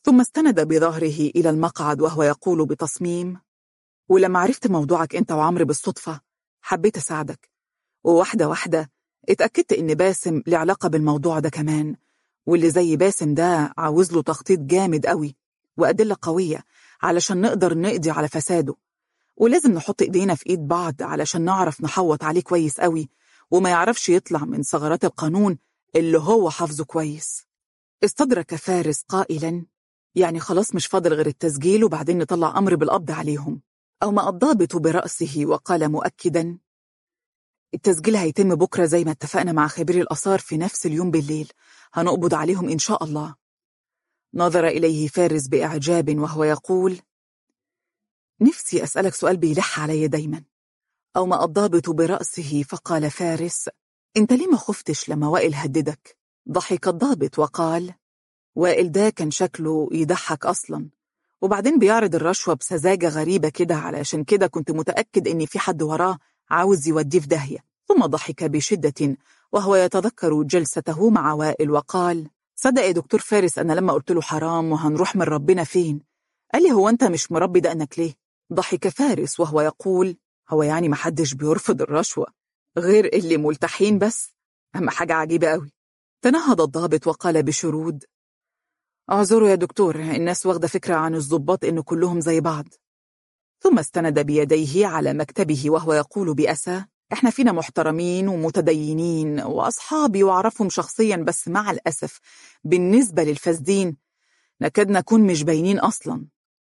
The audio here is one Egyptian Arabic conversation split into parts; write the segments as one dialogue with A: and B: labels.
A: ثم استند بظهره إلى المقعد وهو يقول بتصميم ولما عرفت موضوعك أنت وعمرو بالصدفة حبيت أساعدك وواحدة واحدة اتأكدت إن باسم له علاقة بالموضوع ده كمان واللي زي باسم ده عاوز له تخطيط جامد قوي وأدلة قوية علشان نقدر نقضي على فساده ولازم نحط إيدينا في إيد بعض علشان نعرف نحوط عليه كويس قوي وما يعرفش يطلع من ثغرات القانون اللي هو حافظه كويس استدرك فارس قائلا يعني خلاص مش فاضل غير التسجيل وبعدين نطلع أمر بالقبض عليهم أو ما الضابط برأسه وقال مؤكدا التسجيل هيتم بكرة زي ما اتفقنا مع خبير الآثار في نفس اليوم بالليل هنقبض عليهم إن شاء الله نظر إليه فارس بإعجاب وهو يقول نفسي أسألك سؤال بيلح علي دايما أو ما الضابط برأسه فقال فارس أنت ليه ما خفتش لما وائل هددك ضحك الضابط وقال وائل ده كان شكله يضحك أصلا وبعدين بيعرض الرشوة بسذاجة غريبة كده علشان كده كنت متأكد إن في حد وراه عاوز يوديه في داهية ثم ضحك بشدة وهو يتذكر جلسته مع وائل وقال صدق يا دكتور فارس أنا لما قلت له حرام وهنروح من ربنا فين قال لي هو أنت مش مربي دقنك ليه ضحك فارس وهو يقول هو يعني محدش بيرفض الرشوة غير اللي ملتحين بس أما حاجة عجيبة قوي تنهض الضابط وقال بشرود اعذروا يا دكتور الناس واخدة فكرة عن الضباط إن كلهم زي بعض ثم استند بيديه على مكتبه وهو يقول بأسى احنا فينا محترمين ومتدينين وأصحابي وأعرفهم شخصيا بس مع الأسف بالنسبة للفاسدين نكاد نكون مش باينين أصلا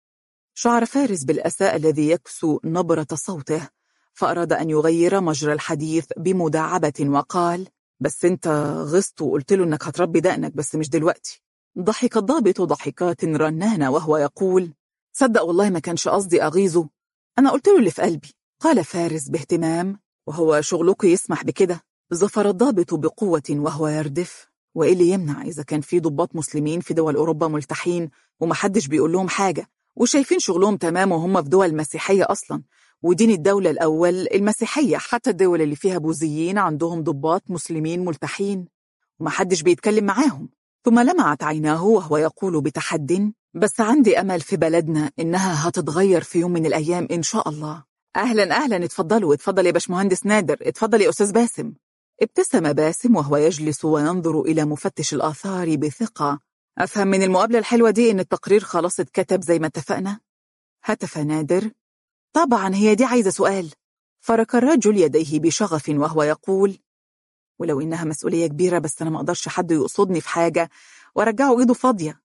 A: شعر فارس بالأساء الذي يكسو نبرة صوته فأراد أن يغير مجرى الحديث بمداعبة وقال بس انت غصت وقلت له انك هتربي دقنك بس مش دلوقتي ضحك الضابط ضحكات رنانة وهو يقول صدق والله ما كانش قصدي أغيظه أنا قلت له اللي في قلبي قال فارس باهتمام وهو شغلك يسمح بكده ظفر الضابط بقوة وهو يردف وإيه اللي يمنع إذا كان في ضباط مسلمين في دول أوروبا ملتحين ومحدش بيقول لهم حاجة وشايفين شغلهم تمام وهم في دول مسيحية أصلا ودين الدولة الأول المسيحية حتى الدول اللي فيها بوذيين عندهم ضباط مسلمين ملتحين ومحدش بيتكلم معاهم ثم لمعت عيناه وهو يقول بتحد بس عندي أمل في بلدنا إنها هتتغير في يوم من الأيام إن شاء الله أهلا أهلا اتفضلوا اتفضل يا باشمهندس نادر اتفضل يا أستاذ باسم ابتسم باسم وهو يجلس وينظر إلى مفتش الآثار بثقة أفهم من المقابلة الحلوة دي إن التقرير خلاص اتكتب زي ما اتفقنا؟ هتف نادر طبعا هي دي عايزة سؤال فرك الرجل يديه بشغف وهو يقول ولو إنها مسؤولية كبيرة بس أنا ما أقدرش حد يقصدني في حاجة وأرجعه إيده فاضية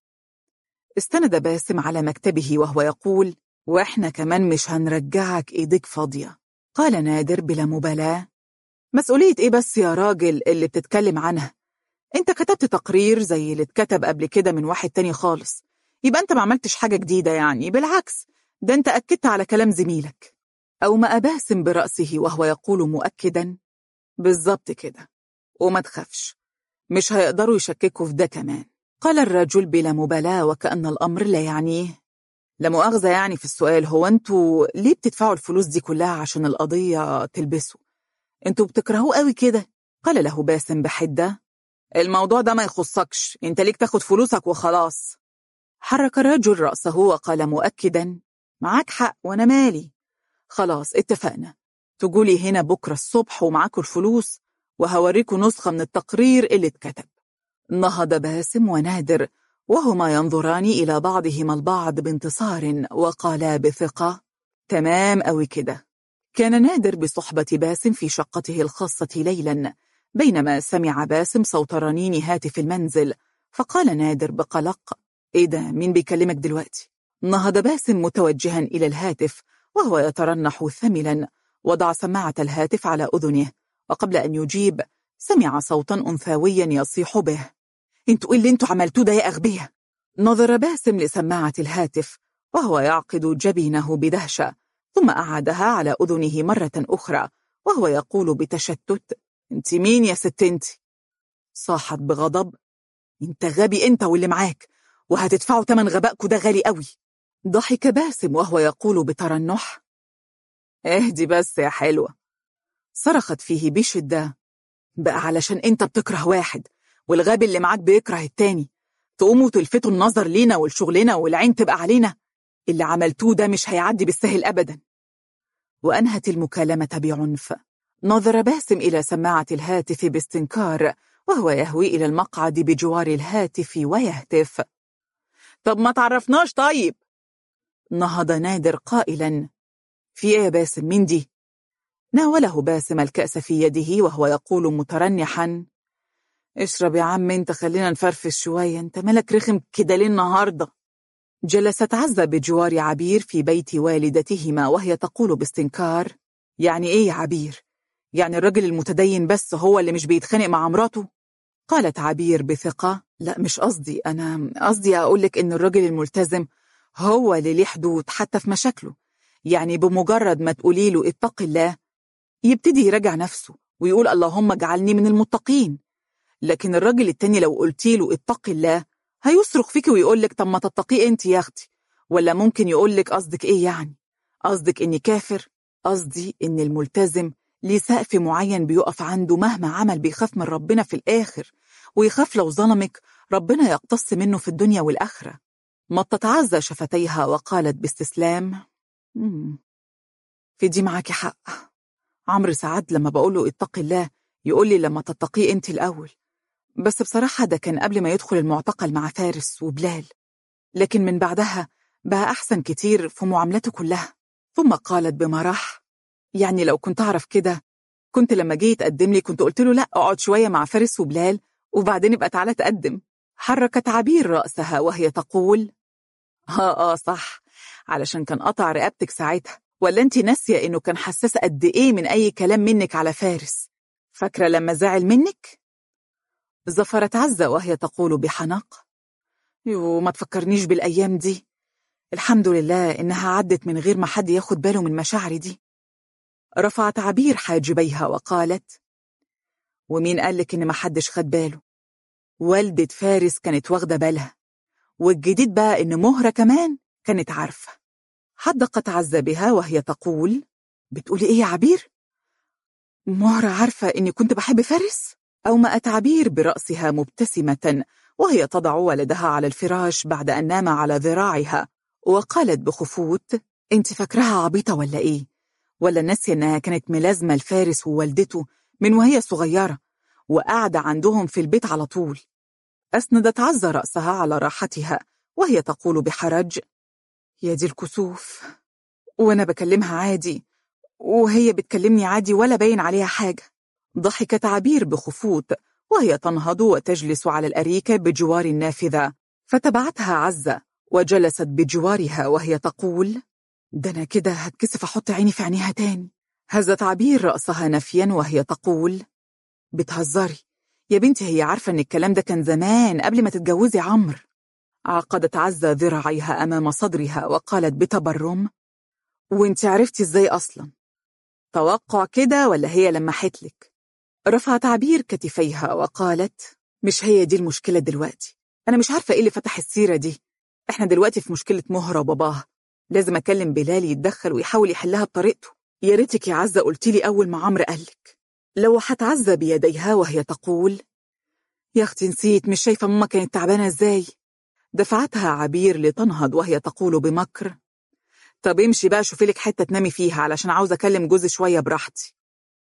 A: استند باسم على مكتبه وهو يقول وإحنا كمان مش هنرجعك إيديك فاضية قال نادر بلا مبالاة مسؤولية إيه بس يا راجل اللي بتتكلم عنها أنت كتبت تقرير زي اللي اتكتب قبل كده من واحد تاني خالص يبقى أنت ما عملتش حاجة جديدة يعني بالعكس ده أنت أكدت على كلام زميلك أو ما باسم برأسه وهو يقول مؤكدا بالظبط كده وما تخافش مش هيقدروا يشككوا في ده كمان قال الرجل بلا مبالاة وكأن الأمر لا يعنيه لا مؤاخذة يعني في السؤال هو أنتوا ليه بتدفعوا الفلوس دي كلها عشان القضية تلبسوا أنتوا بتكرهوه قوي كده قال له باسم بحدة الموضوع ده ما يخصكش أنت ليك تاخد فلوسك وخلاص حرك الرجل رأسه وقال مؤكدا معاك حق وأنا مالي خلاص اتفقنا تقولي هنا بكرة الصبح ومعاكوا الفلوس وهوريكوا نسخة من التقرير اللي اتكتب نهض باسم ونادر وهما ينظران إلى بعضهما البعض بانتصار وقالا بثقة تمام أوي كده كان نادر بصحبة باسم في شقته الخاصة ليلا بينما سمع باسم صوت رنين هاتف المنزل فقال نادر بقلق إيه ده مين بيكلمك دلوقتي؟ نهض باسم متوجها إلى الهاتف وهو يترنح ثملا وضع سماعة الهاتف على أذنه وقبل أن يجيب سمع صوتا أنثويا يصيح به انتوا ايه اللي انتوا عملتوه ده يا أغبياء نظر باسم لسماعة الهاتف وهو يعقد جبينه بدهشة ثم أعادها على أذنه مرة أخرى وهو يقول بتشتت انت مين يا ست انت صاحت بغضب انت غبي انت واللي معاك وهتدفعوا تمن غبائكوا ده غالي قوي ضحك باسم وهو يقول بترنح اهدي بس يا حلوة صرخت فيه بشدة بقى علشان انت بتكره واحد والغبي اللي معاك بيكره التاني تقوموا تلفتوا النظر لينا ولشغلنا والعين تبقى علينا اللي عملتوه ده مش هيعدي بالسهل أبدا وأنهت المكالمة بعنف نظر باسم إلى سماعة الهاتف باستنكار وهو يهوي إلى المقعد بجوار الهاتف ويهتف طب ما تعرفناش طيب نهض نادر قائلا في ايه يا باسم مين دي ناوله باسم الكأس في يده وهو يقول مترنحا اشرب يا عم انت خلينا نفرفش شوية انت مالك رخم كده ليه النهاردة جلست عزة بجوار عبير في بيت والدتهما وهي تقول باستنكار يعني ايه يا عبير يعني الرجل المتدين بس هو اللي مش بيتخانق مع مراته قالت عبير بثقة لا مش قصدي أنا قصدي أقولك إن الرجل الملتزم هو اللي ليه حدود حتى في مشاكله يعني بمجرد ما تقولي له اتق الله يبتدي يراجع نفسه ويقول اللهم اجعلني من المتقين لكن الراجل التاني لو قلتي له اتق الله هيصرخ فيك ويقول لك طب ما تتقي انت يا اختي ولا ممكن يقول لك قصدك ايه يعني قصدك اني كافر قصدي ان الملتزم ليه سقف معين بيقف عنده مهما عمل بيخاف من ربنا في الاخر ويخاف لو ظلمك ربنا يقتص منه في الدنيا والاخره مطت عزة شفتيها وقالت باستسلام في دي معاكي حق عمرو سعد لما بقوله اتقي الله يقول لي لما تتقيه انت الأول بس بصراحة ده كان قبل ما يدخل المعتقل مع فارس وبلال لكن من بعدها بقى أحسن كتير في معاملته كلها ثم قالت بمرح يعني لو كنت أعرف كده كنت لما جه يتقدم لي كنت قلت له لا اقعد شوية مع فارس وبلال وبعدين ابقى تعالى تقدم حركت عبير رأسها وهي تقول اه اه صح علشان كان قطع رقبتك ساعتها ولا انت ناسية انه كان حساس قد ايه من اي كلام منك على فارس فاكرة لما زعل منك؟ زفرت عزة وهي تقول بحنق يو ما تفكرنيش بالأيام دي الحمد لله إنها عدت من غير ما حد ياخد باله من مشاعري دي رفعت عبير حاجبيها وقالت ومين قالك إن ما حدش خد باله والدة فارس كانت واخدة بالها والجديد بقى إن مهرة كمان كانت عارفة حدقت عزة بها وهي تقول بتقولي إيه يا عبير؟ مهرة عارفة إني كنت بحب فارس؟ أومأت عبير برأسها مبتسمة وهي تضع ولدها على الفراش بعد أن نام على ذراعها وقالت بخفوت أنت فاكراها عبيطة ولا إيه؟ ولا ناسية إنها كانت ملازمة الفارس ووالدته من وهي صغيرة وقاعدة عندهم في البيت على طول أسندت عزة رأسها على راحتها وهي تقول بحرج يا دي الكسوف وأنا بكلمها عادي وهي بتكلمني عادي ولا باين عليها حاجة ضحكت عبير بخفوت وهي تنهض وتجلس على الأريكة بجوار النافذة فتبعتها عزة وجلست بجوارها وهي تقول ده أنا كده هتكسف أحط عيني في عينيها تاني هزت عبير رأسها نفيا وهي تقول بتهزري يا بنتي هي عارفة إن الكلام ده كان زمان قبل ما تتجوزي عمرو عقدت عزة ذراعيها أمام صدرها وقالت بتبرم وانت عرفتي ازاي أصلا توقع كده ولا هي لمحت لك رفعت عبير كتفيها وقالت مش هي دي المشكلة دلوقتي أنا مش عارفة إيه اللي فتح السيرة دي إحنا دلوقتي في مشكلة مهرة وباباها لازم أكلم بلال يتدخل ويحاول يحلها بطريقته يا ريتك يا عزة قلتي لي أول ما عمرو قالك لوحت عزة بيديها وهي تقول يا أختي نسيت مش شايفة ماما كانت تعبانة إزاي دفعتها عبير لتنهض وهي تقول بمكر طب امشي بقى شوفي لك حتة تنامي فيها علشان عاوزة أكلم جوزي شوية براحتي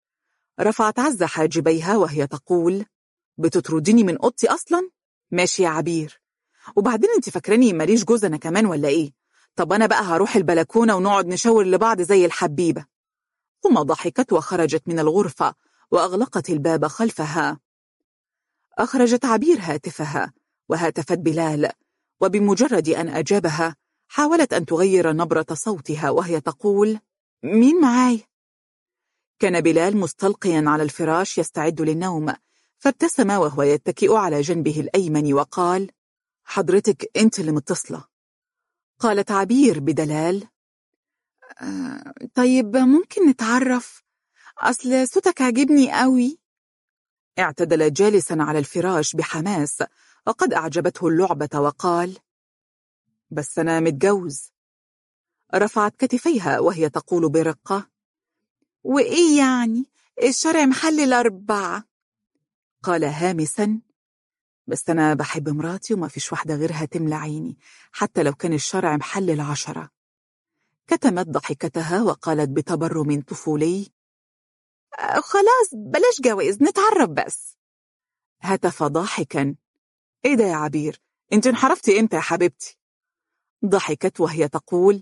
A: رفعت عزة حاجبيها وهي تقول بتطرديني من أوضتي أصلا؟ ماشي يا عبير وبعدين انت فاكراني ماليش جوز أنا كمان ولا إيه؟ طب أنا بقى هروح البلكونة ونقعد نشاور لبعض زي الحبيبة ثم ضحكت وخرجت من الغرفة وأغلقت الباب خلفها أخرجت عبير هاتفها وهاتفت بلال وبمجرد أن أجابها حاولت أن تغير نبرة صوتها وهي تقول مين معاي؟ كان بلال مستلقيا على الفراش يستعد للنوم فابتسم وهو يتكئ على جنبه الأيمن وقال حضرتك أنت اللي متصلة قالت عبير بدلال آه طيب ممكن نتعرف أصل صوتك عجبني قوي اعتدل جالسا على الفراش بحماس وقد أعجبته اللعبة وقال بس أنا متجوز رفعت كتفيها وهي تقول برقة وإيه يعني الشرع محل الأربعة قال هامسا بس أنا بحب مراتي وما فيش واحدة غيرها تملى عيني حتى لو كان الشرع محلل عشرة كتمت ضحكتها وقالت بتبرم طفولي أه خلاص بلاش جواز نتعرف بس هتف ضاحكا ايه ده يا عبير انت انحرفتي امتى يا حبيبتي ضحكت وهي تقول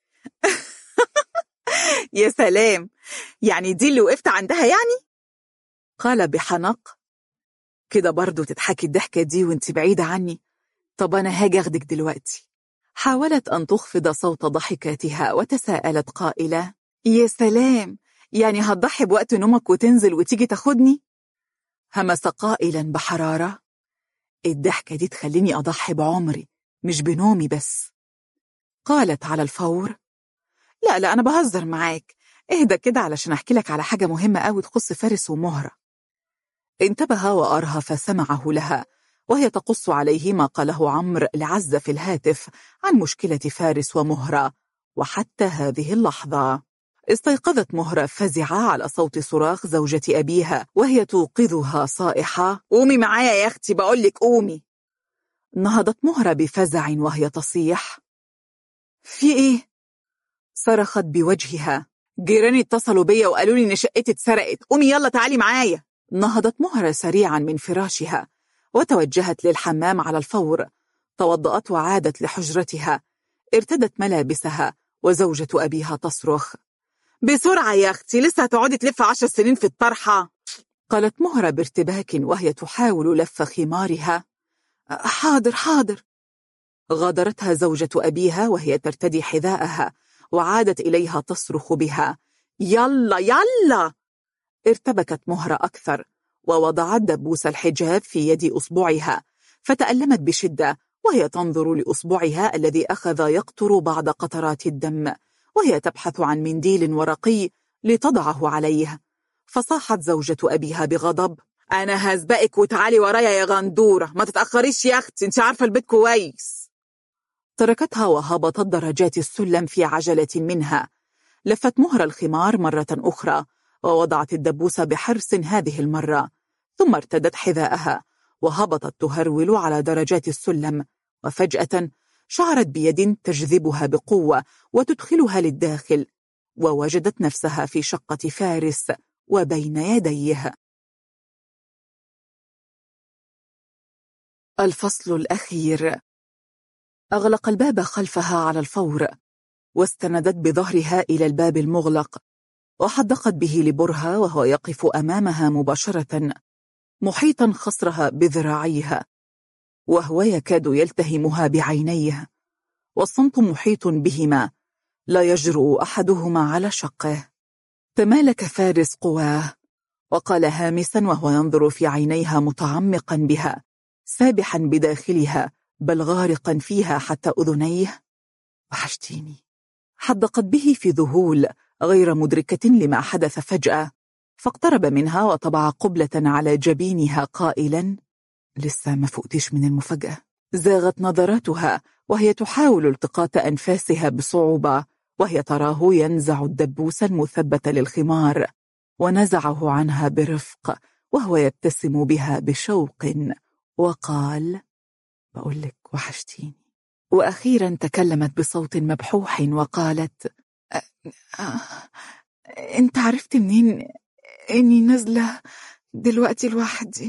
A: يا سلام يعني دي اللي وقفت عندها يعني قال بحنق كده برضو تضحكي الضحكة دي وانت بعيدة عني طب أنا هاجي أخدك دلوقتي حاولت أن تخفض صوت ضحكاتها وتساءلت قائلة يا سلام يعني هتضحي بوقت نومك وتنزل وتيجي تاخدني؟ همس قائلا بحرارة الضحكة دي تخليني أضحي بعمري مش بنومي بس قالت على الفور لا لا أنا بهزر معاك اهدى كده علشان أحكي لك على حاجة مهمة قوي تخص فارس ومهرة انتبه وأرهف سمعه لها وهي تقص عليه ما قاله عمرو لعز في الهاتف عن مشكلة فارس ومهرة وحتى هذه اللحظة استيقظت مهرة فزعة على صوت صراخ زوجة أبيها وهي توقظها صائحة قومي معايا يا أختي بقولك قومي نهضت مهرة بفزع وهي تصيح في إيه؟ صرخت بوجهها جيراني اتصلوا بيا وقالوا لي إن شقتي اتسرقت قومي يلا تعالي معايا نهضت مهرة سريعا من فراشها وتوجهت للحمام على الفور توضأت وعادت لحجرتها ارتدت ملابسها وزوجة أبيها تصرخ بسرعة يا أختي لسه هتقعدي تلف عشر سنين في الطرحة قالت مهرة بارتباك وهي تحاول لف خمارها حاضر حاضر غادرتها زوجة أبيها وهي ترتدي حذاءها وعادت إليها تصرخ بها يلا يلا ارتبكت مهرة أكثر ووضعت دبوس الحجاب في يد أصبعها فتألمت بشدة وهي تنظر لأصبعها الذي أخذ يقطر بعض قطرات الدم وهي تبحث عن منديل ورقي لتضعه عليه فصاحت زوجة أبيها بغضب أنا هسبقك وتعالي ورايا يا غندورة ما تتأخريش يا أختي انت عارفة البيت كويس تركتها وهبطت درجات السلم في عجلة منها لفت مهر الخمار مرة أخرى ووضعت الدبوس بحرص هذه المرة ثم ارتدت حذاءها وهبطت تهرول على درجات السلم وفجأة شعرت بيد تجذبها بقوة وتدخلها للداخل ووجدت نفسها في شقة فارس وبين يديه الفصل الأخير أغلق الباب خلفها على الفور واستندت بظهرها إلى الباب المغلق وحدقت به لبرها وهو يقف أمامها مباشرة محيطا خصرها بذراعيها وهو يكاد يلتهمها بعينيه والصمت محيط بهما لا يجرؤ أحدهما على شقه تمالك فارس قواه وقال هامسا وهو ينظر في عينيها متعمقا بها سابحا بداخلها بل غارقا فيها حتى أذنيه وحشتيني حدقت به في ذهول غير مدركة لما حدث فجأة فاقترب منها وطبع قبلة على جبينها قائلا لسه ما فقتش من المفاجأة زاغت نظراتها وهي تحاول التقاط أنفاسها بصعوبة وهي تراه ينزع الدبوس المثبت للخمار ونزعه عنها برفق وهو يبتسم بها بشوق وقال بقول لك وحشتيني وأخيرا تكلمت بصوت مبحوح وقالت أه أه انت عرفت منين اني نازلة دلوقتي لوحدي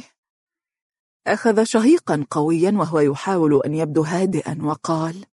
A: أخذ شهيقا قويا وهو يحاول أن يبدو هادئا وقال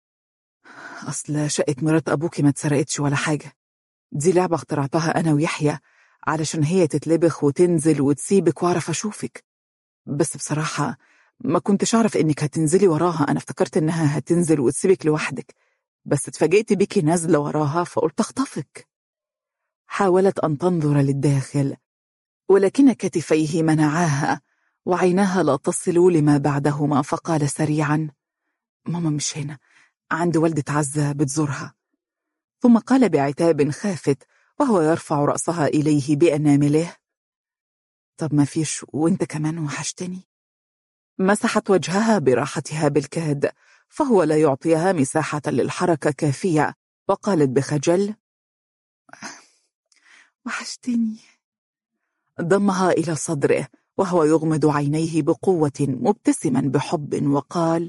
A: أصل شقة مرات أبوكي ما اتسرقتش ولا حاجة دي لعبة اخترعتها أنا ويحيى علشان هي تتلبخ وتنزل وتسيبك وأعرف أشوفك بس بصراحة ما كنتش أعرف إنك هتنزلي وراها أنا افتكرت إنها هتنزل وتسيبك لوحدك بس اتفاجئت بيكي نازلة وراها فقلت أخطفك حاولت أن تنظر للداخل ولكن كتفيه منعاها وعيناها لا تصل لما بعدهما فقال سريعا ماما مش هنا عند والدة عزة بتزورها ثم قال بعتاب خافت وهو يرفع رأسها إليه بأنامله طب ما فيش وانت كمان وحشتني مسحت وجهها براحتها بالكاد فهو لا يعطيها مساحة للحركة كافية وقالت بخجل وحشتني ضمها إلى صدره وهو يغمض عينيه بقوة مبتسما بحب وقال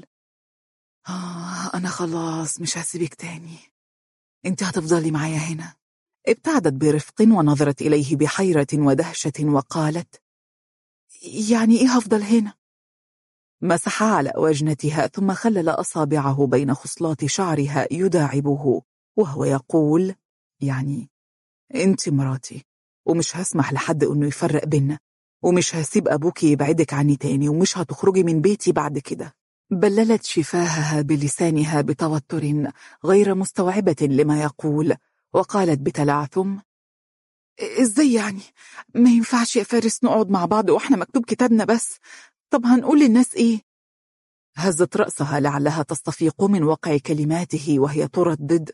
A: آه أنا خلاص مش هسيبك تاني انت هتفضلي معايا هنا ابتعدت برفق ونظرت إليه بحيرة ودهشة وقالت يعني إيه هفضل هنا؟ مسح على وجنتها ثم خلل أصابعه بين خصلات شعرها يداعبه وهو يقول يعني انت مراتي ومش هسمح لحد انه يفرق بينا ومش هسيب أبوك يبعدك عني تاني ومش هتخرجي من بيتي بعد كده بللت شفاهها بلسانها بتوتر غير مستوعبة لما يقول وقالت بتلعثم ازاي يعني ما ينفعش يا فارس نقعد مع بعض واحنا مكتوب كتابنا بس طب هنقول للناس ايه هزت رأسها لعلها تستفيق من وقع كلماته وهي تردد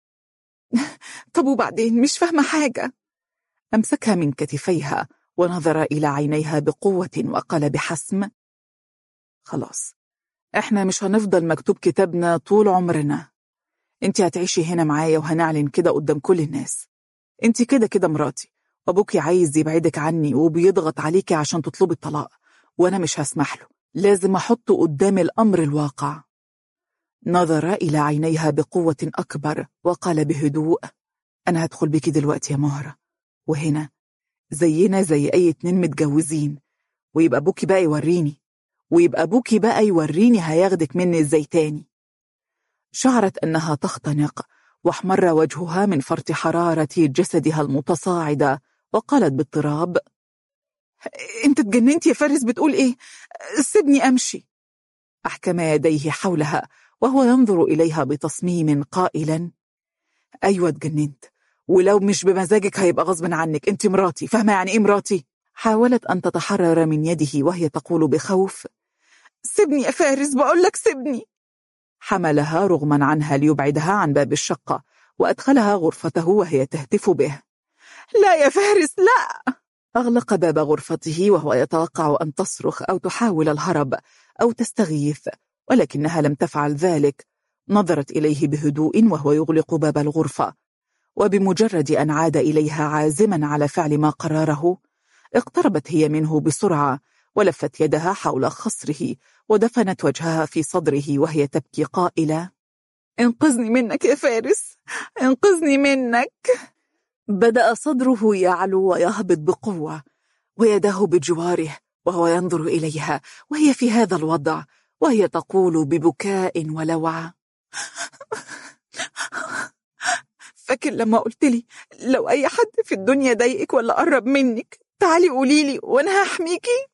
A: طب وبعدين مش فاهمة حاجة أمسكها من كتفيها ونظر إلى عينيها بقوة وقال بحسم خلاص احنا مش هنفضل مكتوب كتابنا طول عمرنا انت هتعيشي هنا معايا وهنعلن كده قدام كل الناس انت كده كده مراتي وابوكي عايز يبعدك عني وبيضغط عليكي عشان تطلبي الطلاق وانا مش هسمح له لازم احطه قدام الامر الواقع نظر الى عينيها بقوة اكبر وقال بهدوء انا هدخل بيكي دلوقتي يا مهرة وهنا زينا زي اي اتنين متجوزين ويبقى ابوكي بقى يوريني ويبقى ابوكي بقى يوريني هياخدك مني ازاي تاني شعرت انها تختنق واحمر وجهها من فرط حرارة جسدها المتصاعدة وقالت باضطراب انت اتجننت يا فارس بتقول ايه سيبني امشي احكم يديه حولها وهو ينظر اليها بتصميم قائلا ايوه اتجننت ولو مش بمزاجك هيبقى غصب عنك انت مراتي فاهمه يعني ايه مراتي حاولت ان تتحرر من يده وهي تقول بخوف سيبني يا فارس بقول لك سيبني حملها رغما عنها ليبعدها عن باب الشقة وأدخلها غرفته وهي تهتف به لا يا فارس لا أغلق باب غرفته وهو يتوقع أن تصرخ أو تحاول الهرب أو تستغيث ولكنها لم تفعل ذلك نظرت إليه بهدوء وهو يغلق باب الغرفة وبمجرد أن عاد إليها عازما على فعل ما قراره اقتربت هي منه بسرعة ولفت يدها حول خصره ودفنت وجهها في صدره وهي تبكي قائلة انقذني منك يا فارس انقذني منك بدأ صدره يعلو ويهبط بقوة ويداه بجواره وهو ينظر إليها وهي في هذا الوضع وهي تقول ببكاء ولوعة فاكر لما قلت لي لو أي حد في الدنيا ضايقك ولا قرب منك تعالي قوليلي وأنا هحميكي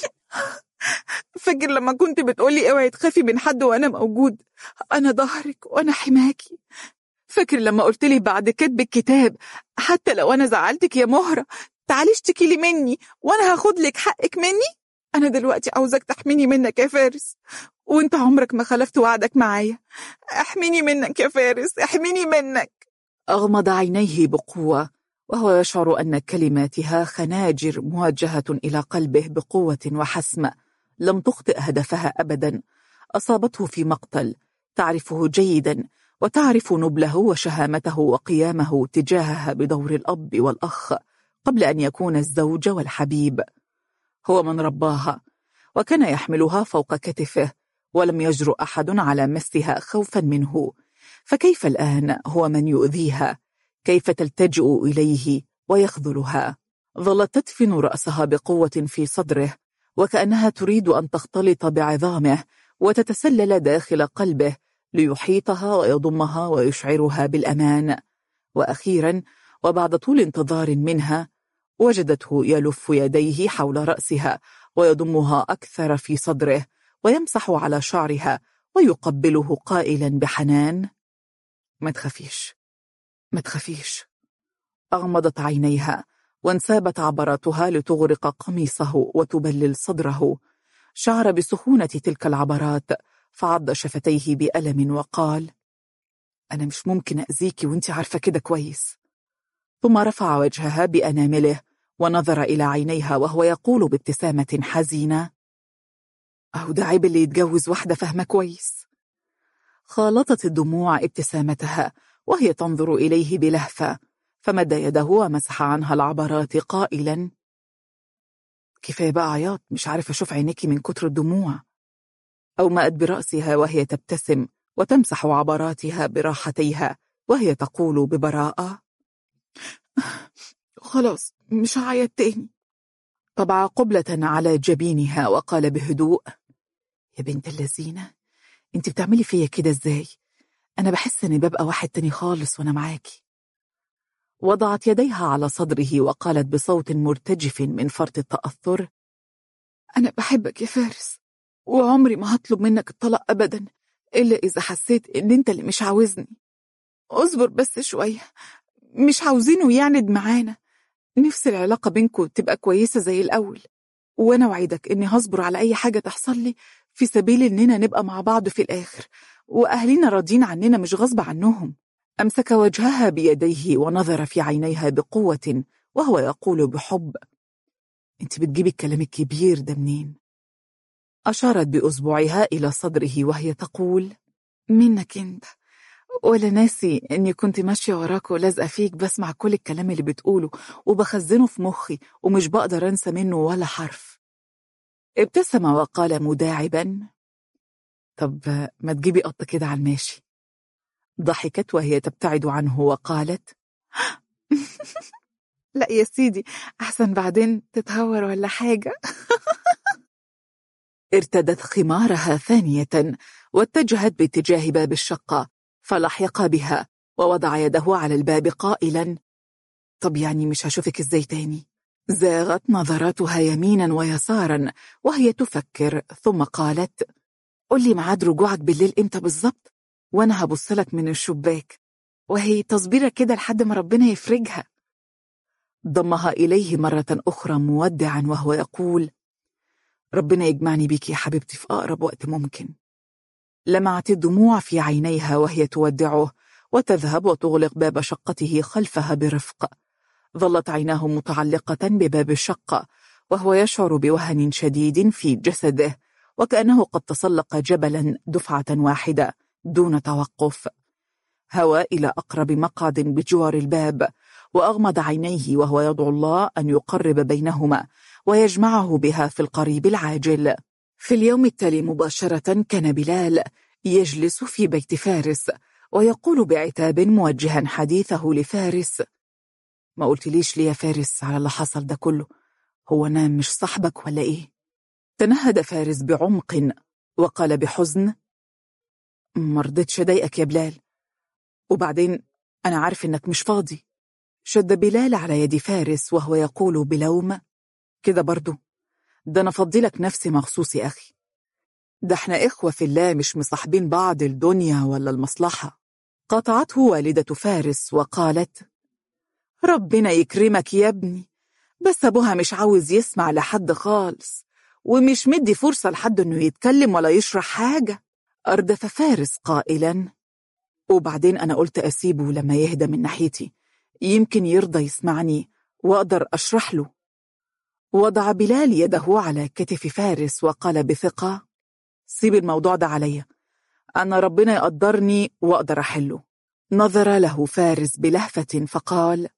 A: فاكر لما كنت بتقولي اوعي تخافي من حد وانا موجود انا ظهرك وانا حماكي فاكر لما قلت لي بعد كتب الكتاب حتى لو انا زعلتك يا مهرة تعالي اشتكي لي مني وانا هاخد لك حقك مني انا دلوقتي عاوزك تحميني منك يا فارس وانت عمرك ما خلفت وعدك معايا احميني منك يا فارس احميني منك اغمض عينيه بقوة وهو يشعر أن كلماتها خناجر موجهة إلى قلبه بقوة وحسم لم تخطئ هدفها أبدا أصابته في مقتل تعرفه جيدا وتعرف نبله وشهامته وقيامه تجاهها بدور الأب والأخ قبل أن يكون الزوج والحبيب هو من رباها وكان يحملها فوق كتفه ولم يجرؤ أحد على مسها خوفا منه فكيف الآن هو من يؤذيها كيف تلتجئ إليه ويخذلها ظلت تدفن رأسها بقوة في صدره وكأنها تريد أن تختلط بعظامه وتتسلل داخل قلبه ليحيطها ويضمها ويشعرها بالأمان وأخيرا وبعد طول انتظار منها وجدته يلف يديه حول رأسها ويضمها أكثر في صدره ويمسح على شعرها ويقبله قائلا بحنان ما تخافيش ما تخافيش أغمضت عينيها وانسابت عبراتها لتغرق قميصه وتبلل صدره شعر بسخونة تلك العبرات فعض شفتيه بألم وقال أنا مش ممكن أذيكي وانت عارفة كده كويس ثم رفع وجهها بأنامله ونظر إلى عينيها وهو يقول بابتسامة حزينة أهو ده عيب اللي يتجوز واحدة فهمة كويس خالطت الدموع ابتسامتها وهي تنظر إليه بلهفة فمد يده ومسح عنها العبرات قائلا كفاية بقى عياط مش عارف أشوف عينيكي من كتر الدموع أومأت برأسها وهي تبتسم وتمسح عبراتها براحتيها وهي تقول ببراءة خلاص مش هعيط تاني طبع قبلة على جبينها وقال بهدوء يا بنت اللذينة انت بتعملي فيا كده ازاي أنا بحس إني ببقى واحد تاني خالص وأنا معاكي وضعت يديها على صدره وقالت بصوت مرتجف من فرط التأثر أنا بحبك يا فارس وعمري ما هطلب منك الطلاق أبدا إلا إذا حسيت إن أنت اللي مش عاوزني اصبر بس شوية مش عاوزينه يعند معانا نفس العلاقة بينكم تبقى كويسة زي الأول وأنا وعدك إني هصبر على أي حاجة تحصل لي في سبيل إننا نبقى مع بعض في الآخر وأهلنا راضين عننا مش غصب عنهم أمسك وجهها بيديه ونظر في عينيها بقوة وهو يقول بحب أنت بتجيبي الكلام الكبير ده منين؟ أشارت بأصبعها إلى صدره وهي تقول منك أنت ولا ناسي إني كنت ماشية وراك ولازقة فيك بسمع كل الكلام اللي بتقوله وبخزنه في مخي ومش بقدر أنسى منه ولا حرف ابتسم وقال مداعبا طب ما تجيبي قط كده على الماشي ضحكت وهي تبتعد عنه وقالت لا يا سيدي أحسن بعدين تتهور ولا حاجة ارتدت خمارها ثانية واتجهت باتجاه باب الشقة فلحق بها ووضع يده على الباب قائلا طب يعني مش هشوفك ازاي تاني زاغت نظراتها يمينا ويسارا وهي تفكر ثم قالت قل لي ميعاد رجوعك بالليل امتى بالظبط وانا هبصلك من الشباك وهي تصبيرة كده لحد ما ربنا يفرجها ضمها إليه مرة أخرى مودعا وهو يقول ربنا يجمعني بيك يا حبيبتي في أقرب وقت ممكن لمعت الدموع في عينيها وهي تودعه وتذهب وتغلق باب شقته خلفها برفق ظلت عيناه متعلقة بباب الشقة وهو يشعر بوهن شديد في جسده وكأنه قد تسلق جبلا دفعة واحدة دون توقف هوى إلى أقرب مقعد بجوار الباب وأغمض عينيه وهو يدعو الله أن يقرب بينهما ويجمعه بها في القريب العاجل في اليوم التالي مباشرة كان بلال يجلس في بيت فارس ويقول بعتاب موجها حديثه لفارس ما قلتليش ليه يا فارس على اللي حصل ده كله هو أنا مش صاحبك ولا إيه؟ تنهد فارس بعمق وقال بحزن مرضتش أضايقك يا بلال وبعدين أنا عارف إنك مش فاضي شد بلال على يد فارس وهو يقول بلوم كده برضو ده أنا فضلك نفسي مخصوص يا أخي ده احنا إخوة في الله مش مصاحبين بعض الدنيا ولا المصلحة قطعته والدة فارس وقالت ربنا يكرمك يا ابني بس أبوها مش عاوز يسمع لحد خالص ومش مدي فرصة لحد إنه يتكلم ولا يشرح حاجة أردف فارس قائلا وبعدين أنا قلت أسيبه لما يهدى من ناحيتي يمكن يرضى يسمعني وأقدر أشرح له وضع بلال يده على كتف فارس وقال بثقة سيب الموضوع ده عليا أنا ربنا يقدرني وأقدر أحله نظر له فارس بلهفة فقال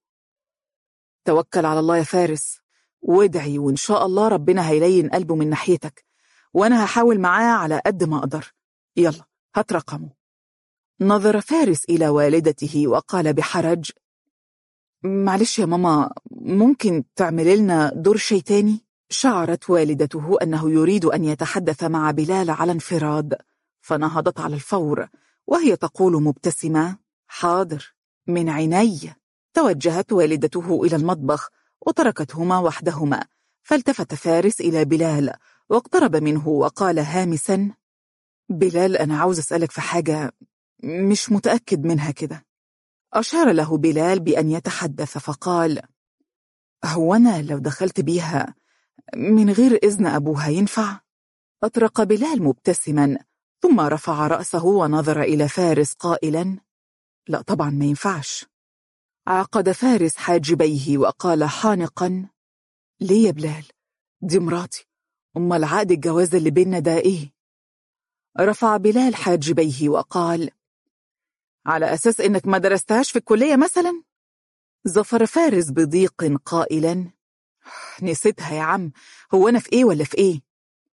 A: توكل على الله يا فارس وادعي وإن شاء الله ربنا هيلين قلبه من ناحيتك وأنا هحاول معاه على قد ما أقدر يلا هات رقمه نظر فارس إلى والدته وقال بحرج معلش يا ماما ممكن تعمل لنا دور شيء تاني؟ شعرت والدته أنه يريد أن يتحدث مع بلال على انفراد فنهضت على الفور وهي تقول مبتسمة حاضر من عيني توجهت والدته إلى المطبخ وتركتهما وحدهما فالتفت فارس إلى بلال واقترب منه وقال هامسا بلال أنا عاوز أسألك في حاجة مش متأكد منها كده أشار له بلال بأن يتحدث فقال هو أنا لو دخلت بيها من غير إذن أبوها ينفع؟ أطرق بلال مبتسما ثم رفع رأسه ونظر إلى فارس قائلا لا طبعا ما ينفعش عقد فارس حاجبيه وقال حانقا ليه يا بلال دي مراتي أما العقد الجواز اللي بيننا ده إيه رفع بلال حاجبيه وقال على أساس إنك ما درستهاش في الكلية مثلا زفر فارس بضيق قائلا نسيتها يا عم هو أنا في إيه ولا في إيه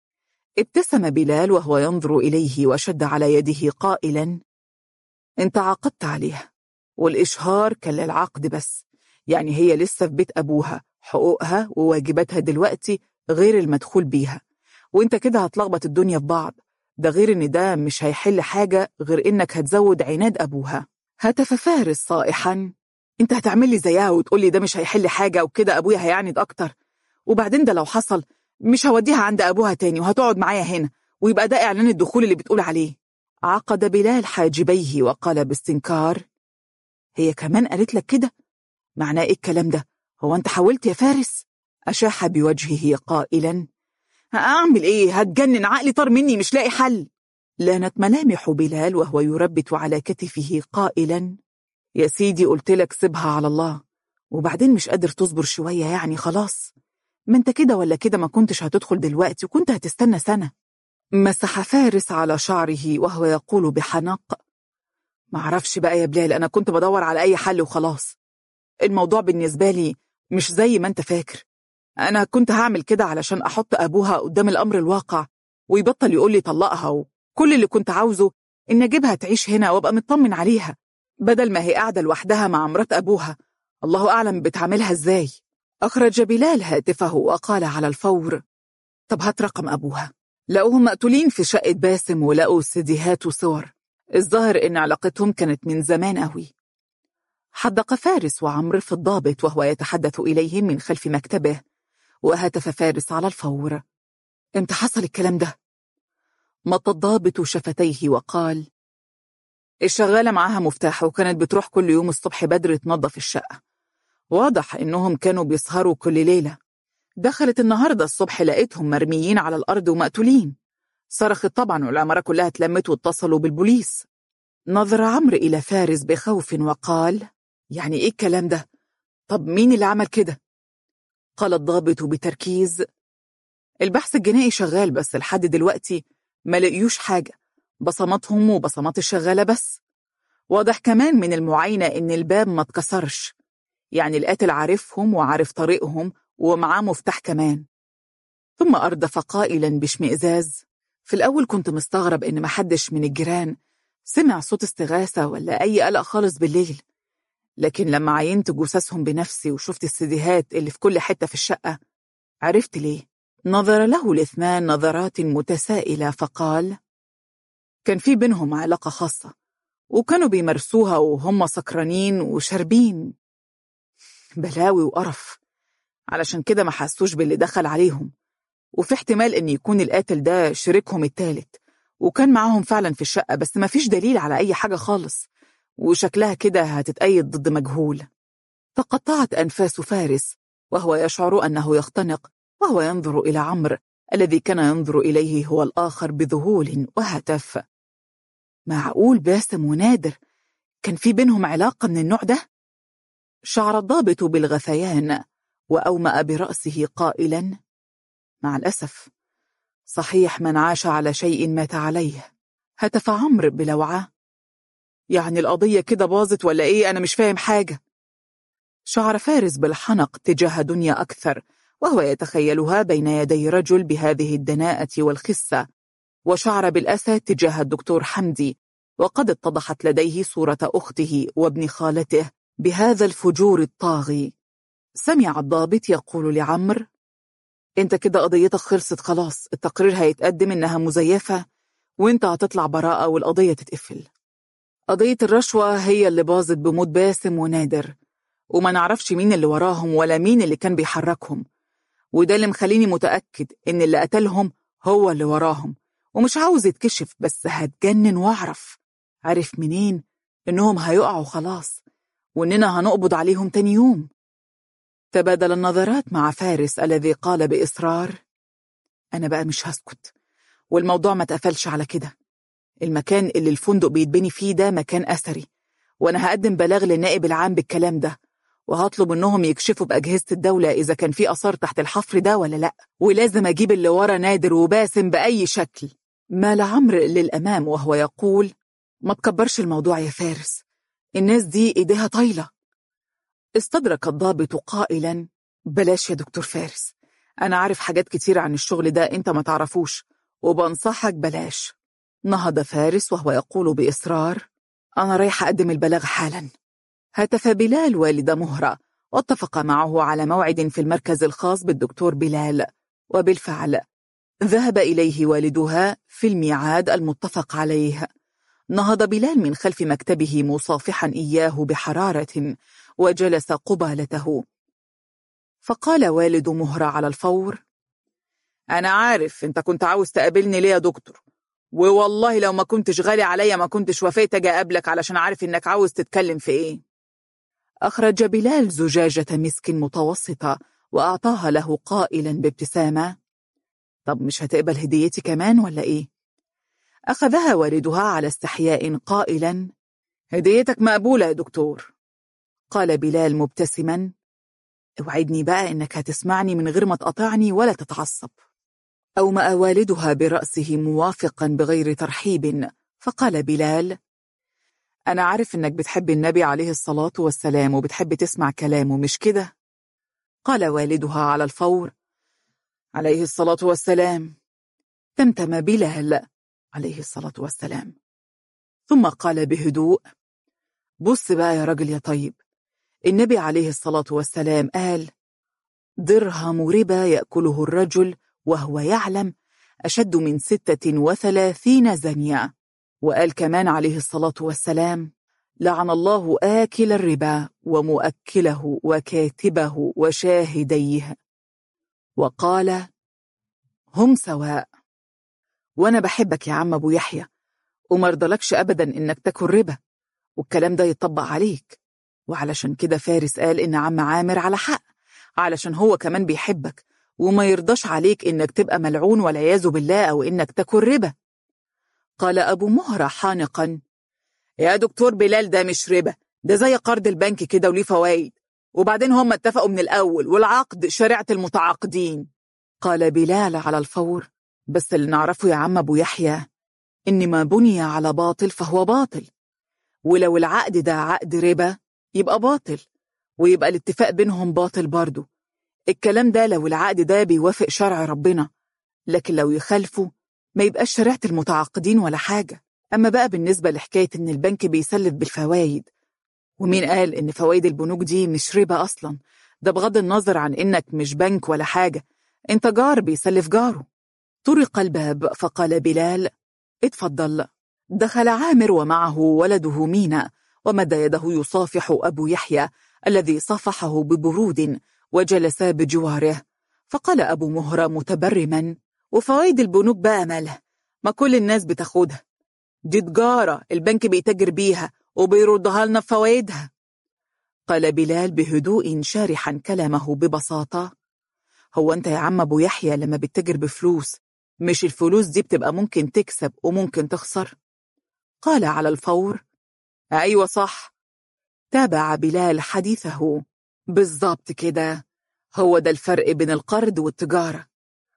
A: ابتسم بلال وهو ينظر إليه وشد على يده قائلا انت عقدت عليها والإشهار كان للعقد بس يعني هي لسه في بيت أبوها حقوقها وواجباتها دلوقتي غير المدخول بيها وانت كده هتلخبط الدنيا في بعض ده غير ان ده مش هيحل حاجة غير انك هتزود عناد أبوها هتف فارس صائحا انت هتعمل لي زيها وتقول لي ده مش هيحل حاجة وكده أبويا هيعند أكتر وبعدين ده لو حصل مش هوديها عند أبوها تاني وهتقعد معايا هنا ويبقى ده إعلان الدخول اللي بتقول عليه عقد بلال حاجبيه وقال باستنكار هي كمان قالت لك كده معناه إيه الكلام ده هو أنت حاولت يا فارس أشاح بوجهه قائلا أعمل إيه هتجنن عقلي طار مني مش لاقي حل لانت ملامح بلال وهو يربت على كتفه قائلا يا سيدي قلت لك سيبها على الله وبعدين مش قادر تصبر شوية يعني خلاص ما انت كده ولا كده ما كنتش هتدخل دلوقتي وكنت هتستنى سنة مسح فارس على شعره وهو يقول بحنق معرفش بقى يا بلال أنا كنت بدور على أي حل وخلاص الموضوع بالنسبة لي مش زي ما انت فاكر أنا كنت هعمل كده علشان أحط أبوها قدام الأمر الواقع ويبطل يقول لي طلقها وكل اللي كنت عاوزه إن أجيبها تعيش هنا وأبقى مطمن عليها بدل ما هي قاعدة لوحدها مع مرات أبوها الله أعلم بتعملها إزاي أخرج بلال هاتفه وقال على الفور طب هات رقم أبوها لقوهم مقتولين في شقة باسم ولقوا سيديهات وصور الظاهر إن علاقتهم كانت من زمان قوي حدق فارس وعمر في الضابط وهو يتحدث إليهم من خلف مكتبه وهتف فارس على الفور امتى حصل الكلام ده؟ مط الضابط شفتيه وقال الشغالة معاها مفتاح وكانت بتروح كل يوم الصبح بدري تنظف الشقة واضح إنهم كانوا بيسهروا كل ليلة دخلت النهاردة الصبح لقيتهم مرميين على الأرض ومقتولين صرخت طبعا والعمارة كلها اتلمت واتصلوا بالبوليس نظر عمرو إلى فارس بخوف وقال يعني إيه الكلام ده؟ طب مين اللي عمل كده؟ قال الضابط بتركيز البحث الجنائي شغال بس لحد دلوقتي ما لقيوش حاجة بصماتهم وبصمات الشغالة بس واضح كمان من المعاينة إن الباب ما اتكسرش يعني القاتل عارفهم وعارف طريقهم ومعاه مفتاح كمان ثم أردف قائلا باشمئزاز في الأول كنت مستغرب إن محدش من الجيران سمع صوت استغاثة ولا أي قلق خالص بالليل لكن لما عينت جثثهم بنفسي وشفت السيديهات اللي في كل حتة في الشقة عرفت ليه نظر له الاثنان نظرات متسائلة فقال كان في بينهم علاقة خاصة وكانوا بيمارسوها وهم سكرانين وشاربين بلاوي وقرف علشان كده ما حسوش باللي دخل عليهم وفي احتمال ان يكون القاتل ده شريكهم التالت وكان معاهم فعلا في الشقة بس ما فيش دليل على أي حاجة خالص وشكلها كده هتتأيد ضد مجهول تقطعت أنفاس فارس وهو يشعر أنه يختنق وهو ينظر إلى عمرو الذي كان ينظر إليه هو الآخر بذهول وهتف معقول باسم ونادر كان في بينهم علاقة من النوع ده؟ شعر الضابط بالغثيان وأومأ برأسه قائلا مع الأسف صحيح من عاش على شيء مات عليه هتف عمرو بلوعة يعني القضية كده باظت ولا إيه أنا مش فاهم حاجة شعر فارس بالحنق تجاه دنيا أكثر وهو يتخيلها بين يدي رجل بهذه الدناءة والخسة وشعر بالأسى تجاه الدكتور حمدي وقد اتضحت لديه صورة أخته وابن خالته بهذا الفجور الطاغي سمع الضابط يقول لعمر انت كده قضيتك خلصت خلاص التقرير هيتقدم انها مزيفة وانت هتطلع براءة والقضية تتقفل قضية الرشوة هي اللي باظت بموت باسم ونادر وما نعرفش مين اللي وراهم ولا مين اللي كان بيحركهم وده اللي مخليني متأكد إن اللي قتلهم هو اللي وراهم ومش عاوز يتكشف بس هتجنن واعرف عرف منين إنهم هيقعوا خلاص وإننا هنقبض عليهم تاني يوم تبادل النظرات مع فارس الذي قال بإصرار أنا بقى مش هسكت والموضوع ما تقفلش على كده المكان اللي الفندق بيتبني فيه ده مكان أثري وأنا هقدم بلاغ للنائب العام بالكلام ده وهطلب انهم يكشفوا بأجهزة الدولة إذا كان في آثار تحت الحفر ده ولا لأ ولازم أجيب اللي ورا نادر وباسم بأي شكل مال عمرو للأمام وهو يقول ما تكبرش الموضوع يا فارس الناس دي إيديها طايلة استدرك الضابط قائلا بلاش يا دكتور فارس أنا عارف حاجات كتير عن الشغل ده أنت ما تعرفوش وبنصحك بلاش نهض فارس وهو يقول بإصرار أنا رايح أقدم البلاغ حالا هتف بلال والد مهرة واتفق معه على موعد في المركز الخاص بالدكتور بلال وبالفعل ذهب إليه والدها في الميعاد المتفق عليه نهض بلال من خلف مكتبه مصافحا إياه بحرارة وجلس قبالته فقال والد مهرة على الفور أنا عارف أنت كنت عاوز تقابلني ليه يا دكتور ووالله لو ما كنتش غالي عليا ما كنتش وفيت أجي أقابلك علشان عارف إنك عاوز تتكلم في إيه أخرج بلال زجاجة مسك متوسطة وأعطاها له قائلا بابتسامة طب مش هتقبل هديتي كمان ولا إيه؟ أخذها والدها على استحياء قائلا هديتك مقبولة يا دكتور قال بلال مبتسما اوعدني بقى إنك هتسمعني من غير ما تقطعني ولا تتعصب أومأ والدها برأسه موافقا بغير ترحيب فقال بلال أنا عارف إنك بتحب النبي عليه الصلاة والسلام وبتحب تسمع كلامه مش كده؟ قال والدها على الفور عليه الصلاة والسلام تمتم بلال عليه الصلاة والسلام ثم قال بهدوء بص بقى يا راجل يا طيب النبي عليه الصلاة والسلام قال درهم ربا يأكله الرجل وهو يعلم أشد من ستة وثلاثين زنيا وقال كمان عليه الصلاة والسلام لعن الله آكل الربا ومؤكله وكاتبه وشاهديه وقال هم سواء وأنا بحبك يا عم أبو يحيى ومرضلكش أبدا إنك تاكل ربا والكلام ده يطبق عليك وعلشان كده فارس قال إن عم عامر على حق علشان هو كمان بيحبك وما يرضاش عليك إنك تبقى ملعون والعياذ بالله أو إنك تاكل ربا قال أبو مهرة حانقا يا دكتور بلال ده مش ربا ده زي قرض البنك كده وليه فوايد وبعدين هم اتفقوا من الأول والعقد شريعة المتعاقدين قال بلال على الفور بس اللي نعرفه يا عم أبو يحيى إن ما بني على باطل فهو باطل ولو العقد ده عقد ربا يبقى باطل ويبقى الاتفاق بينهم باطل برضه الكلام ده لو العقد ده بيوافق شرع ربنا لكن لو يخالفه ما يبقاش شريعة المتعاقدين ولا حاجة أما بقى بالنسبة لحكاية إن البنك بيسلف بالفوايد ومين قال إن فوايد البنوك دي مش ربا أصلا ده بغض النظر عن إنك مش بنك ولا حاجة أنت جار بيسلف جاره طرق الباب فقال بلال اتفضل دخل عامر ومعه ولده مينا ومد يده يصافح أبو يحيى الذي صفحه ببرود وجلس بجواره فقال أبو مهرة متبرما وفوائد البنوك بقى مالها ما كل الناس بتاخدها دي تجارة البنك بيتاجر بيها وبيردها لنا بفوائدها قال بلال بهدوء شارحا كلامه ببساطة هو أنت يا عم أبو يحيى لما بتتاجر بفلوس مش الفلوس دي بتبقى ممكن تكسب وممكن تخسر قال على الفور أيوة صح تابع بلال حديثه بالظبط كده هو ده الفرق بين القرض والتجارة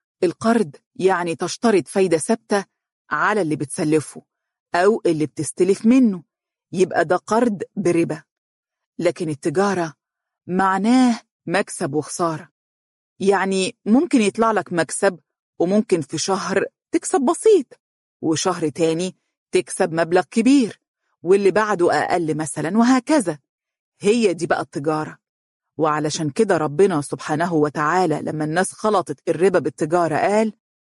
A: القرض يعني تشترط فايدة ثابتة على اللي بتسلفه أو اللي بتستلف منه يبقى ده قرض بربا لكن التجارة معناه مكسب وخسارة يعني ممكن يطلع لك مكسب وممكن في شهر تكسب بسيط وشهر تاني تكسب مبلغ كبير واللي بعده أقل مثلا وهكذا هي دي بقى التجارة وعلشان كده ربنا سبحانه وتعالى لما الناس خلطت الربا بالتجارة قال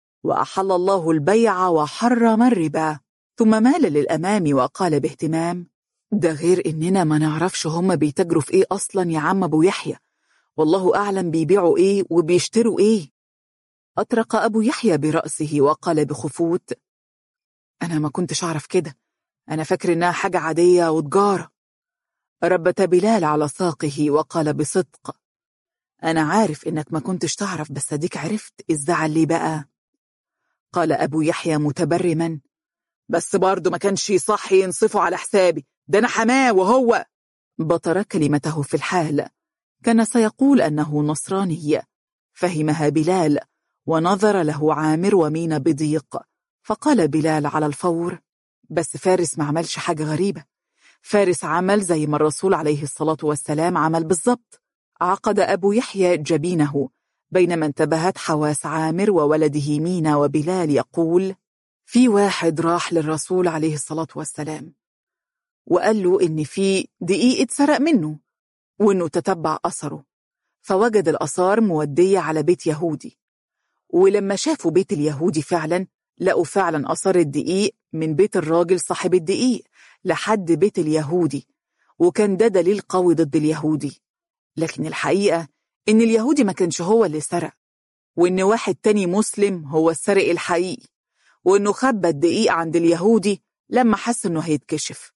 A: وأحل الله البيع وحرم الربا ثم مال للأمام وقال باهتمام ده غير إننا ما نعرفش هما بيتجروا في إيه أصلا يا عم أبو يحيى والله أعلم بيبيعوا إيه وبيشتروا إيه أطرق أبو يحيى برأسه وقال بخفوت أنا ما كنتش أعرف كده أنا فاكر إنها حاجة عادية وتجارة ربت بلال على ساقه وقال بصدق أنا عارف إنك ما كنتش تعرف بس أديك عرفت الزعل ليه بقى قال أبو يحيى متبرما بس برضه ما كانش صح ينصفه على حسابي ده أنا حماه وهو بطر كلمته في الحال كان سيقول أنه نصراني فهمها بلال ونظر له عامر ومين بضيق فقال بلال على الفور بس فارس ما عملش حاجة غريبة فارس عمل زي ما الرسول عليه الصلاة والسلام عمل بالظبط عقد أبو يحيى جبينه بينما انتبهت حواس عامر وولده مينا وبلال يقول في واحد راح للرسول عليه الصلاة والسلام وقال له إن في دقيق اتسرق منه وإنه تتبع أثره فوجد الأثار مودية على بيت يهودي ولما شافوا بيت اليهودي فعلا لقوا فعلا أثار الدقيق من بيت الراجل صاحب الدقيق لحد بيت اليهودي وكان ده دليل قوي ضد اليهودي لكن الحقيقة إن اليهودي ما كانش هو اللي سرق وإن واحد تاني مسلم هو السرق الحقيقي وإنه خبى الدقيق عند اليهودي لما حس إنه هيتكشف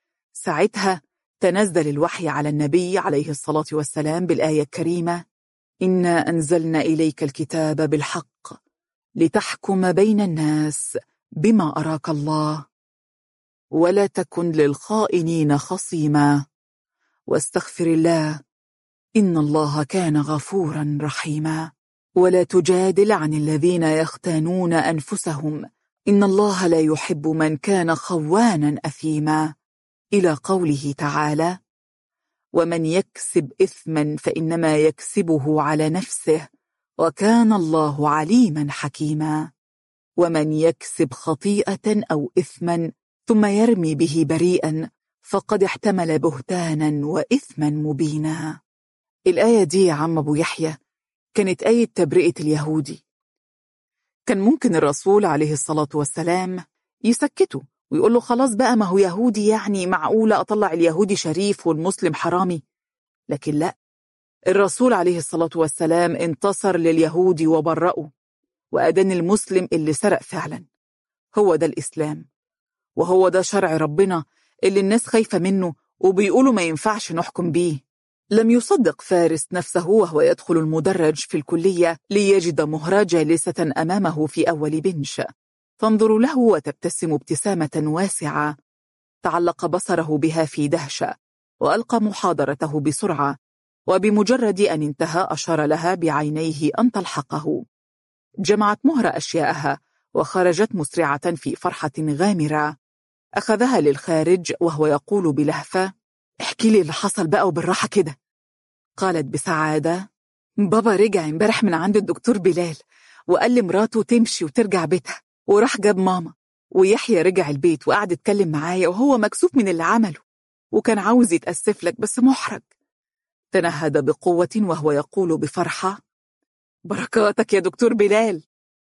A: ساعتها تنزل الوحي على النبي عليه الصلاة والسلام بالآية الكريمة إنا أنزلنا إليك الكتاب بالحق لتحكم بين الناس بما أراك الله ولا تكن للخائنين خصيما واستغفر الله إن الله كان غفورا رحيما ولا تجادل عن الذين يختانون أنفسهم إن الله لا يحب من كان خوانا أثيما إلى قوله تعالى ومن يكسب إثما فإنما يكسبه على نفسه وكان الله عليما حكيما ومن يكسب خطيئة أو إثما ثم يرمي به بريئا فقد احتمل بهتانا وإثما مبينا الآية دي يا عم أبو يحيى كانت آية تبرئة اليهودي كان ممكن الرسول عليه الصلاة والسلام يسكته ويقول له خلاص بقى ما هو يهودي يعني معقولة أطلع اليهودي شريف والمسلم حرامي لكن لا الرسول عليه الصلاة والسلام انتصر لليهودي وبرأه وأدان المسلم اللي سرق فعلا هو ده الإسلام وهو ده شرع ربنا اللي الناس خايفة منه وبيقولوا ما ينفعش نحكم بيه لم يصدق فارس نفسه وهو يدخل المدرج في الكلية ليجد مهرة جالسة أمامه في أول بنش تنظر له وتبتسم ابتسامة واسعة تعلق بصره بها في دهشة وألقى محاضرته بسرعة وبمجرد أن انتهى أشار لها بعينيه أن تلحقه جمعت مهرة أشياءها وخرجت مسرعة في فرحة غامرة أخذها للخارج وهو يقول بلهفة احكي لي اللي حصل بقى وبالراحة كده قالت بسعادة بابا رجع امبارح من عند الدكتور بلال وقال لمراته تمشي وترجع بيتها وراح جاب ماما ويحيى رجع البيت وقعد يتكلم معايا وهو مكسوف من اللي عمله وكان عاوز يتأسف لك بس محرج تنهد بقوة وهو يقول بفرحة بركاتك يا دكتور بلال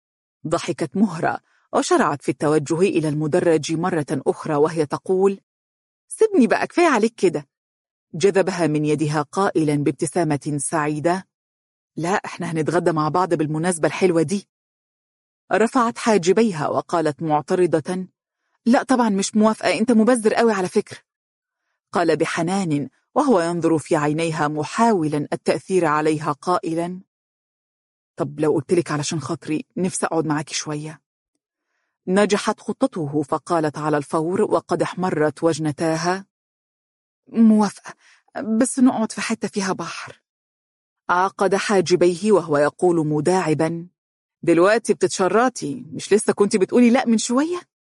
A: ضحكت مهرة وشرعت في التوجه إلى المدرج مرة أخرى وهي تقول سيبني بقى كفاية عليك كده جذبها من يدها قائلا بابتسامة سعيدة لا احنا هنتغدى مع بعض بالمناسبة الحلوة دي رفعت حاجبيها وقالت معترضة لا طبعا مش موافقة انت مبذر قوي على فكرة قال بحنان وهو ينظر في عينيها محاولا التأثير عليها قائلا طب لو قلتلك علشان خاطري نفسي أقعد معاكي شوية نجحت خطته فقالت على الفور وقد احمرت وجنتاها موافقة بس نقعد في حتة فيها بحر عقد حاجبيه وهو يقول مداعبا دلوقتي بتتشراتي مش لسه كنت بتقولي لا من شوية؟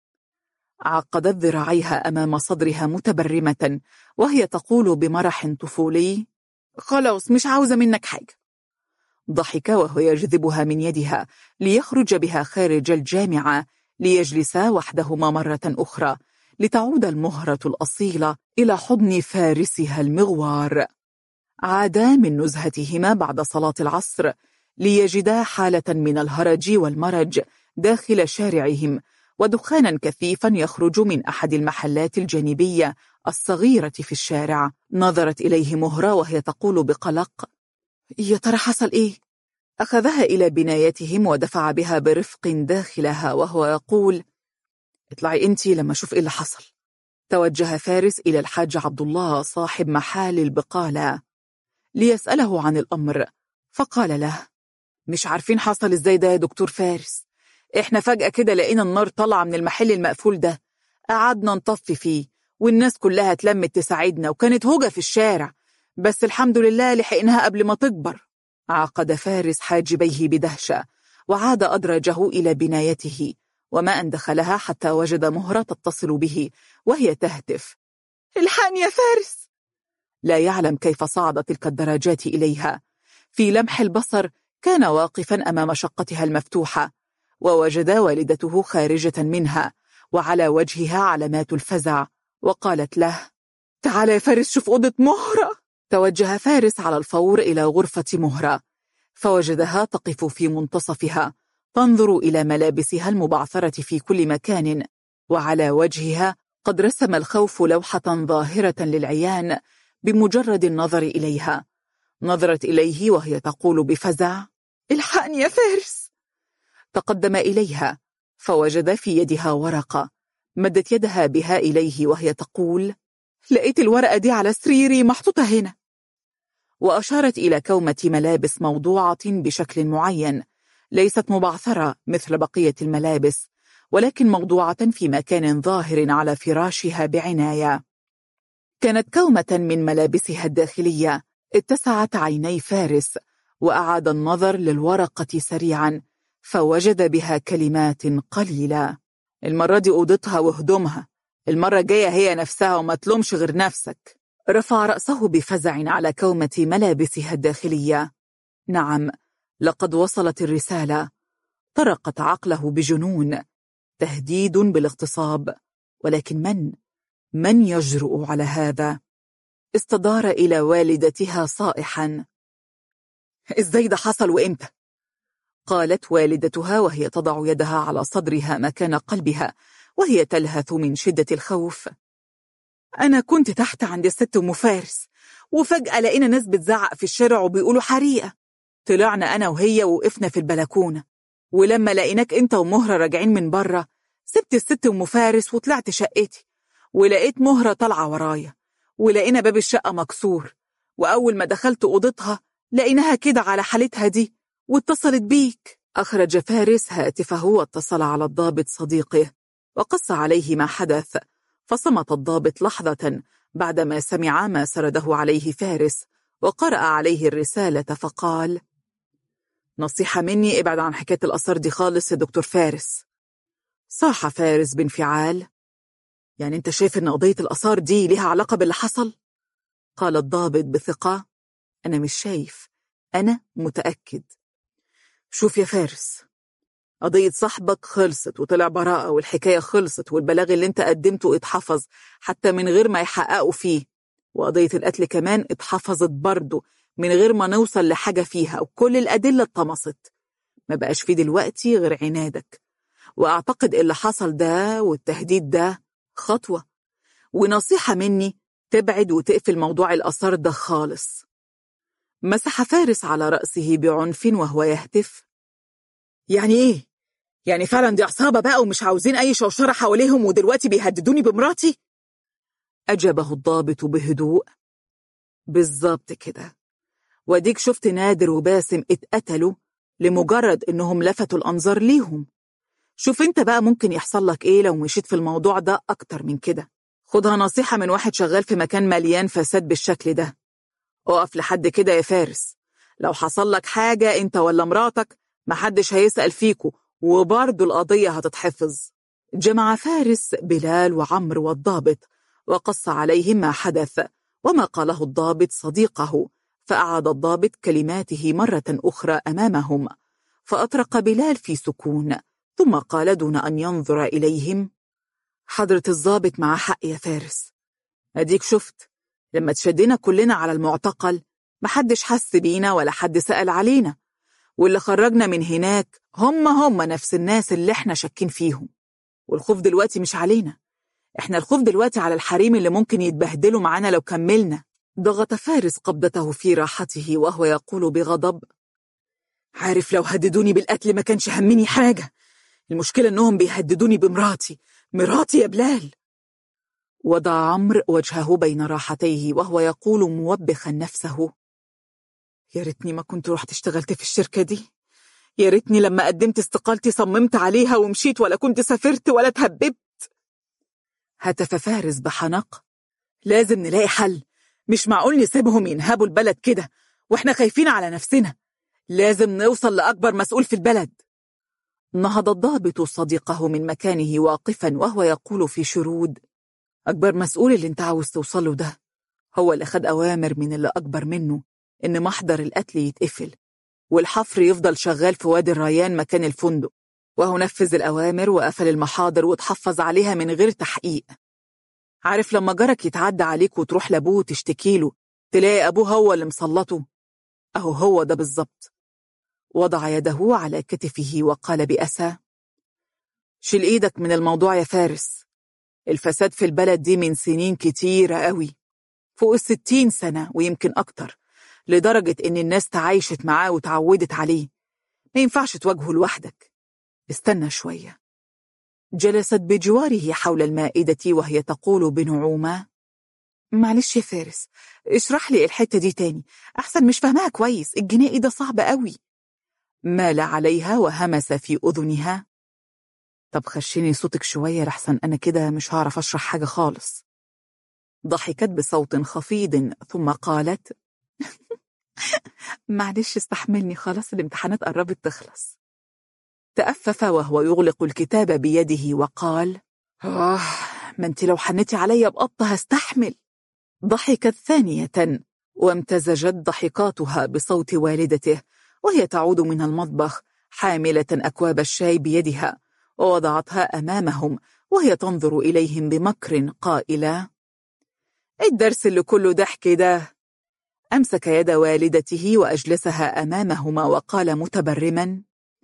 A: عقدت ذراعيها أمام صدرها متبرمة وهي تقول بمرح طفولي خلاص مش عاوزة منك حاجة ضحك وهو يجذبها من يدها ليخرج بها خارج الجامعة ليجلسا وحدهما مرة أخرى لتعود المهرة الأصيلة إلى حضن فارسها المغوار عادا من نزهتهما بعد صلاة العصر ليجدا حالة من الهرج والمرج داخل شارعهم ودخانا كثيفا يخرج من أحد المحلات الجانبية الصغيرة في الشارع نظرت إليه مهرة وهي تقول بقلق يا ترى حصل إيه؟ أخذها إلى بنايتهم ودفع بها برفق داخلها وهو يقول اطلعي أنتي لما أشوف إيه اللي حصل توجه فارس إلى الحاج عبد الله صاحب محال البقالة ليسأله عن الأمر فقال له مش عارفين حصل إزاي ده يا دكتور فارس إحنا فجأة كده لقينا النار طالعة من المحل المقفول ده قعدنا نطفي فيه والناس كلها اتلمت تساعدنا وكانت هوجة في الشارع بس الحمد لله لحقناها قبل ما تكبر عقد فارس حاجبيه بدهشة وعاد أدرجه إلى بنايته وما أن دخلها حتى وجد مهرة تتصل به وهي تهتف الحقني يا فارس لا يعلم كيف صعد تلك الدرجات إليها في لمح البصر كان واقفا أمام شقتها المفتوحة ووجد والدته خارجة منها وعلى وجهها علامات الفزع وقالت له تعال يا فارس شوف أوضة مهرة توجه فارس على الفور إلى غرفة مهرة فوجدها تقف في منتصفها تنظر إلى ملابسها المبعثرة في كل مكان وعلى وجهها قد رسم الخوف لوحة ظاهرة للعيان بمجرد النظر إليها نظرت إليه وهي تقول بفزع الحقني يا فارس تقدم إليها فوجد في يدها ورقة مدت يدها بها إليه وهي تقول لقيت الورقة دي على سريري محطوطة هنا وأشارت إلى كومة ملابس موضوعة بشكل معين ليست مبعثرة مثل بقية الملابس ولكن موضوعة في مكان ظاهر على فراشها بعناية كانت كومة من ملابسها الداخلية اتسعت عيني فارس وأعاد النظر للورقة سريعا فوجد بها كلمات قليلة المرة دي أوضتها وهدومها المرة الجاية هي نفسها وما تلومش غير نفسك رفع رأسه بفزع على كومة ملابسها الداخلية نعم لقد وصلت الرسالة طرقت عقله بجنون تهديد بالاغتصاب ولكن من؟ من يجرؤ على هذا؟ استدار إلى والدتها صائحا إزاي ده حصل وإمتى؟ قالت والدتها وهي تضع يدها على صدرها مكان قلبها وهي تلهث من شدة الخوف أنا كنت تحت عند الست أم فارس وفجأة لقينا ناس بتزعق في الشارع وبيقولوا حريقة طلعنا أنا وهي ووقفنا في البلكونة ولما لقيناك أنت ومهرة راجعين من بره سبت الست أم فارس وطلعت شقتي ولقيت مهرة طالعة ورايا ولقينا باب الشقة مكسور وأول ما دخلت أوضتها لقيناها كده على حالتها دي واتصلت بيك أخرج فارس هاتفه واتصل على الضابط صديقه وقص عليه ما حدث فصمت الضابط لحظة بعدما سمع ما سرده عليه فارس وقرأ عليه الرسالة فقال نصيحة مني ابعد عن حكاية الأثر دي خالص يا دكتور فارس صاح فارس بانفعال يعني انت شايف ان قضية الأثار دي ليها علاقة باللي حصل؟ قال الضابط بثقة أنا مش شايف أنا متأكد شوف يا فارس قضية صاحبك خلصت وطلع براءة والحكاية خلصت والبلاغ اللي انت قدمته اتحفظ حتى من غير ما يحققوا فيه وقضية القتل كمان اتحفظت برضه من غير ما نوصل لحاجة فيها وكل الأدلة اتطمست ما بقاش فيه دلوقتي غير عنادك وأعتقد اللي حصل ده والتهديد ده خطوة ونصيحة مني تبعد وتقفل موضوع الأثار ده خالص مسح فارس على رأسه بعنف وهو يهتف يعني إيه؟ يعني فعلا دي عصابة بقى ومش عاوزين أي شوشرة حواليهم ودلوقتي بيهددوني بمراتي؟ أجابه الضابط بهدوء بالظبط كده وديك شفت نادر وباسم اتقتلوا لمجرد إنهم لفتوا الأنظار ليهم شوف انت بقى ممكن يحصل لك ايه لو مشيت في الموضوع ده أكتر من كده خدها نصيحة من واحد شغال في مكان مليان فساد بالشكل ده اقف لحد كده يا فارس لو حصل لك حاجة انت ولا مراتك محدش هيسأل فيكو وبرضه القضية هتتحفظ جمع فارس بلال وعمر والضابط وقص عليهم ما حدث وما قاله الضابط صديقه فأعاد الضابط كلماته مرة أخرى أمامهم فأطرق بلال في سكون ثم قال دون أن ينظر إليهم حضرة الضابط مع حق يا فارس أديك شفت لما تشدنا كلنا على المعتقل محدش حس بينا ولا حد سأل علينا واللي خرجنا من هناك هم هم نفس الناس اللي احنا شاكين فيهم والخوف دلوقتي مش علينا احنا الخوف دلوقتي على الحريم اللي ممكن يتبهدلوا معانا لو كملنا ضغط فارس قبضته في راحته وهو يقول بغضب عارف لو هددوني بالقتل ما كانش همني حاجة المشكلة انهم بيهددوني بمراتي مراتي يا بلال وضع عمرو وجهه بين راحتيه وهو يقول موبخا نفسه يا ريتني ما كنت رحت اشتغلت في الشركة دي يا ريتني لما قدمت استقالتي صممت عليها ومشيت ولا كنت سافرت ولا تهببت هتف فارس بحنق لازم نلاقي حل مش معقول نسيبهم ينهبوا البلد كده واحنا خايفين على نفسنا لازم نوصل لأكبر مسؤول في البلد نهض الضابط صديقه من مكانه واقفا وهو يقول في شرود أكبر مسؤول اللي انت عاوز توصله ده هو اللي خد أوامر من اللي أكبر منه إن محضر القتل يتقفل والحفر يفضل شغال في وادي الريان مكان الفندق وهو نفذ الأوامر وقفل المحاضر وتحفظ عليها من غير تحقيق عارف لما جارك يتعدى عليك وتروح لأبوه وتشتكيله تلاقي أبوه هو اللي مسلطه أهو هو ده بالظبط وضع يده على كتفه وقال بأسى شيل إيدك من الموضوع يا فارس الفساد في البلد دي من سنين كتيرة قوي فوق الستين سنة ويمكن أكتر لدرجة إن الناس تعايشت معاه وتعودت عليه ما ينفعش تواجهه لوحدك استنى شوية جلست بجواره حول المائدة وهي تقول بنعومة معلش يا فارس اشرح لي الحتة دي تاني أحسن مش فاهمها كويس الجنائي ده صعب قوي مال عليها وهمس في أذنها طب خشيني صوتك شوية لحسن أنا كده مش هعرف أشرح حاجة خالص ضحكت بصوت خفيض ثم قالت معلش استحملني خلاص الامتحانات قربت تخلص تأفف وهو يغلق الكتاب بيده وقال آه ما انت لو حنتي عليا بقطة هستحمل ضحكت ثانية وامتزجت ضحكاتها بصوت والدته وهي تعود من المطبخ حاملة أكواب الشاي بيدها ووضعتها أمامهم وهي تنظر إليهم بمكر قائلة الدرس اللي كله ضحك ده أمسك يد والدته وأجلسها أمامهما وقال متبرما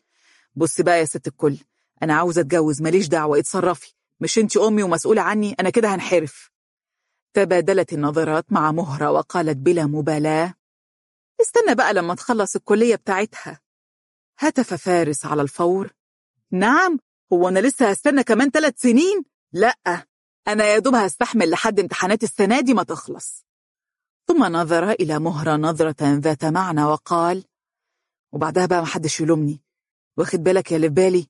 A: بص بقى يا ست الكل أنا عاوزة أتجوز ماليش دعوة اتصرفي مش انت أمي ومسؤولة عني أنا كده هنحرف تبادلت النظرات مع مهرة وقالت بلا مبالاة استنى بقى لما تخلص الكلية بتاعتها هتف فارس على الفور نعم هو أنا لسه هستنى كمان ثلاث سنين؟ لأ أنا يا دوب هستحمل لحد امتحانات السنة دي ما تخلص ثم نظر إلى مهرة نظرة ذات معنى وقال وبعدها بقى محدش يلومني واخد بالك يا اللي في بالي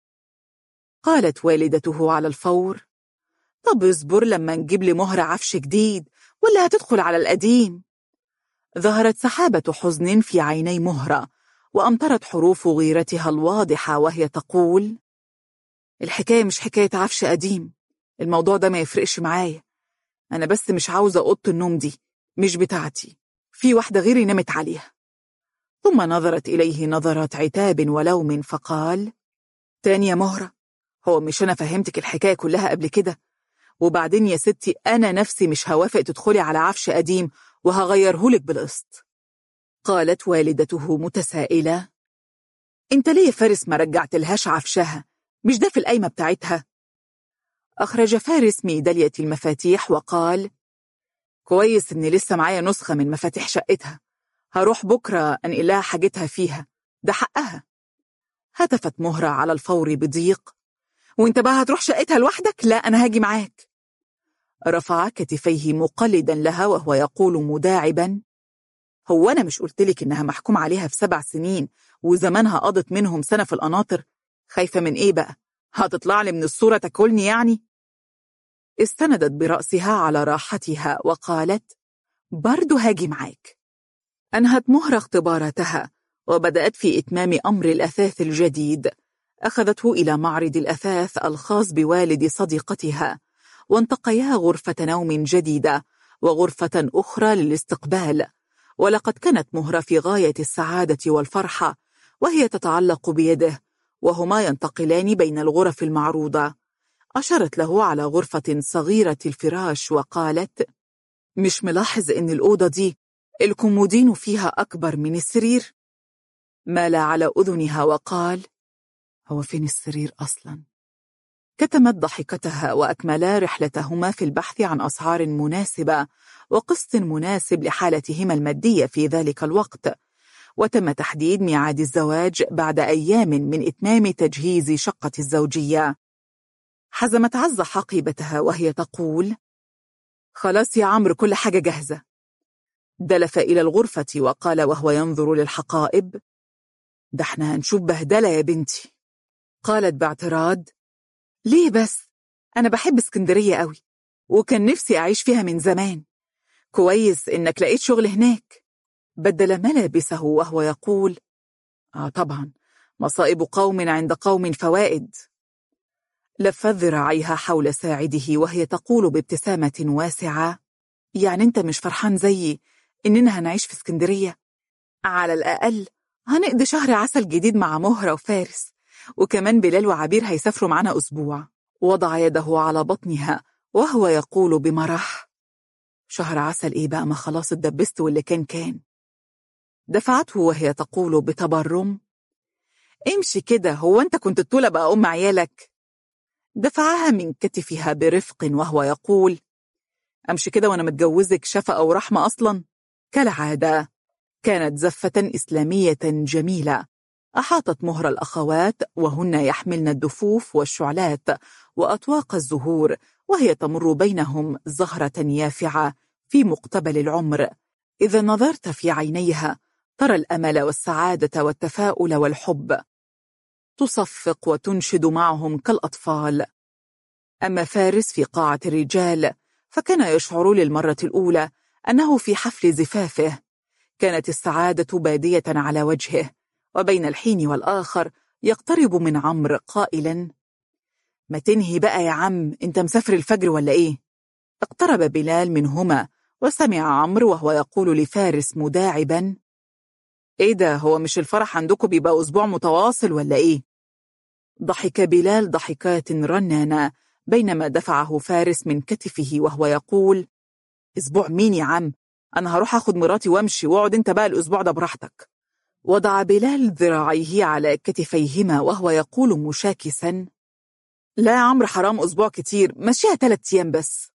A: قالت والدته على الفور طب اصبر لما نجيب لي مهرة عفش جديد ولا هتدخل على القديم ظهرت سحابة حزن في عيني مهرة وأمطرت حروف غيرتها الواضحة وهي تقول الحكاية مش حكاية عفش قديم الموضوع ده ما يفرقش معايا أنا بس مش عاوزة أوضة النوم دي مش بتاعتي في واحدة غيري نمت عليها ثم نظرت إليه نظرات عتاب ولوم فقال تاني يا مهرة هو مش أنا فهمتك الحكاية كلها قبل كده وبعدين يا ستي أنا نفسي مش هوافق تدخلي على عفش قديم وهغيرهولك بالقسط قالت والدته متسائلة انت ليه يا فارس ما رجعتلهاش عفشها مش ده في القايمة بتاعتها أخرج فارس ميدالية المفاتيح وقال كويس إني لسه معايا نسخة من مفاتيح شقتها هروح بكرة أنقل لها حاجتها فيها ده حقها هتفت مهرة على الفور بضيق وانت بقى هتروح شقتها لوحدك؟ لا أنا هاجي معاك رفع كتفيه مقلدا لها وهو يقول مداعبا هو أنا مش قلتلك إنها محكوم عليها في سبع سنين وزمانها قضت منهم سنة في القناطر خايفة من إيه بقى؟ هتطلع لي من الصورة تاكلني يعني؟ استندت برأسها على راحتها وقالت برضو هاجي معاك أنهت مهرة اختباراتها وبدأت في إتمام أمر الأثاث الجديد أخذته إلى معرض الأثاث الخاص بوالد صديقتها وانتقيا غرفة نوم جديدة وغرفة أخرى للاستقبال ولقد كانت مهرة في غاية السعادة والفرحة وهي تتعلق بيده وهما ينتقلان بين الغرف المعروضة أشرت له على غرفة صغيرة الفراش وقالت مش ملاحظ إن الأوضة دي الكومودين فيها أكبر من السرير؟ مال على أذنها وقال هو فين السرير أصلا؟ كتمت ضحكتها وأكملا رحلتهما في البحث عن أسعار مناسبة وقسط مناسب لحالتهما المادية في ذلك الوقت وتم تحديد ميعاد الزواج بعد أيام من إتمام تجهيز شقة الزوجية حزمت عزة حقيبتها وهي تقول خلاص يا عمرو كل حاجة جاهزة دلف إلى الغرفة وقال وهو ينظر للحقائب ده احنا هنشوف بهدلة يا بنتي قالت باعتراض ليه بس أنا بحب اسكندرية قوي وكان نفسي أعيش فيها من زمان كويس إنك لقيت شغل هناك بدل ملابسه وهو يقول آه طبعا مصائب قوم عند قوم فوائد لفت ذراعيها حول ساعده وهي تقول بابتسامة واسعة يعني انت مش فرحان زيي إننا هنعيش في اسكندرية على الأقل هنقضي شهر عسل جديد مع مهرة وفارس وكمان بلال وعبير هيسافروا معنا أسبوع وضع يده على بطنها وهو يقول بمرح شهر عسل إيه بقى ما خلاص اتدبست واللي كان كان دفعته وهي تقول بتبرم امشي كده هو أنت كنت تطول بقى أم عيالك دفعها من كتفها برفق وهو يقول أمشي كده وأنا متجوزك شفقة ورحمة أصلا كالعادة كانت زفة إسلامية جميلة أحاطت مهر الأخوات وهن يحملن الدفوف والشعلات وأطواق الزهور وهي تمر بينهم زهرة يافعة في مقتبل العمر إذا نظرت في عينيها ترى الأمل والسعادة والتفاؤل والحب تصفق وتنشد معهم كالأطفال أما فارس في قاعة الرجال فكان يشعر للمرة الأولى أنه في حفل زفافه كانت السعادة بادية على وجهه وبين الحين والآخر يقترب من عمرو قائلا ما تنهي بقى يا عم انت مسافر الفجر ولا ايه اقترب بلال منهما وسمع عمرو وهو يقول لفارس مداعبا ايه ده هو مش الفرح عندكم بيبقى اسبوع متواصل ولا ايه ضحك بلال ضحكات رنانة بينما دفعه فارس من كتفه وهو يقول اسبوع مين يا عم انا هروح اخد مراتي وامشي واقعد انت بقى الاسبوع ده براحتك وضع بلال ذراعيه على كتفيهما وهو يقول مشاكسا لا يا عمرو حرام أسبوع كتير مشيها ثلاث أيام بس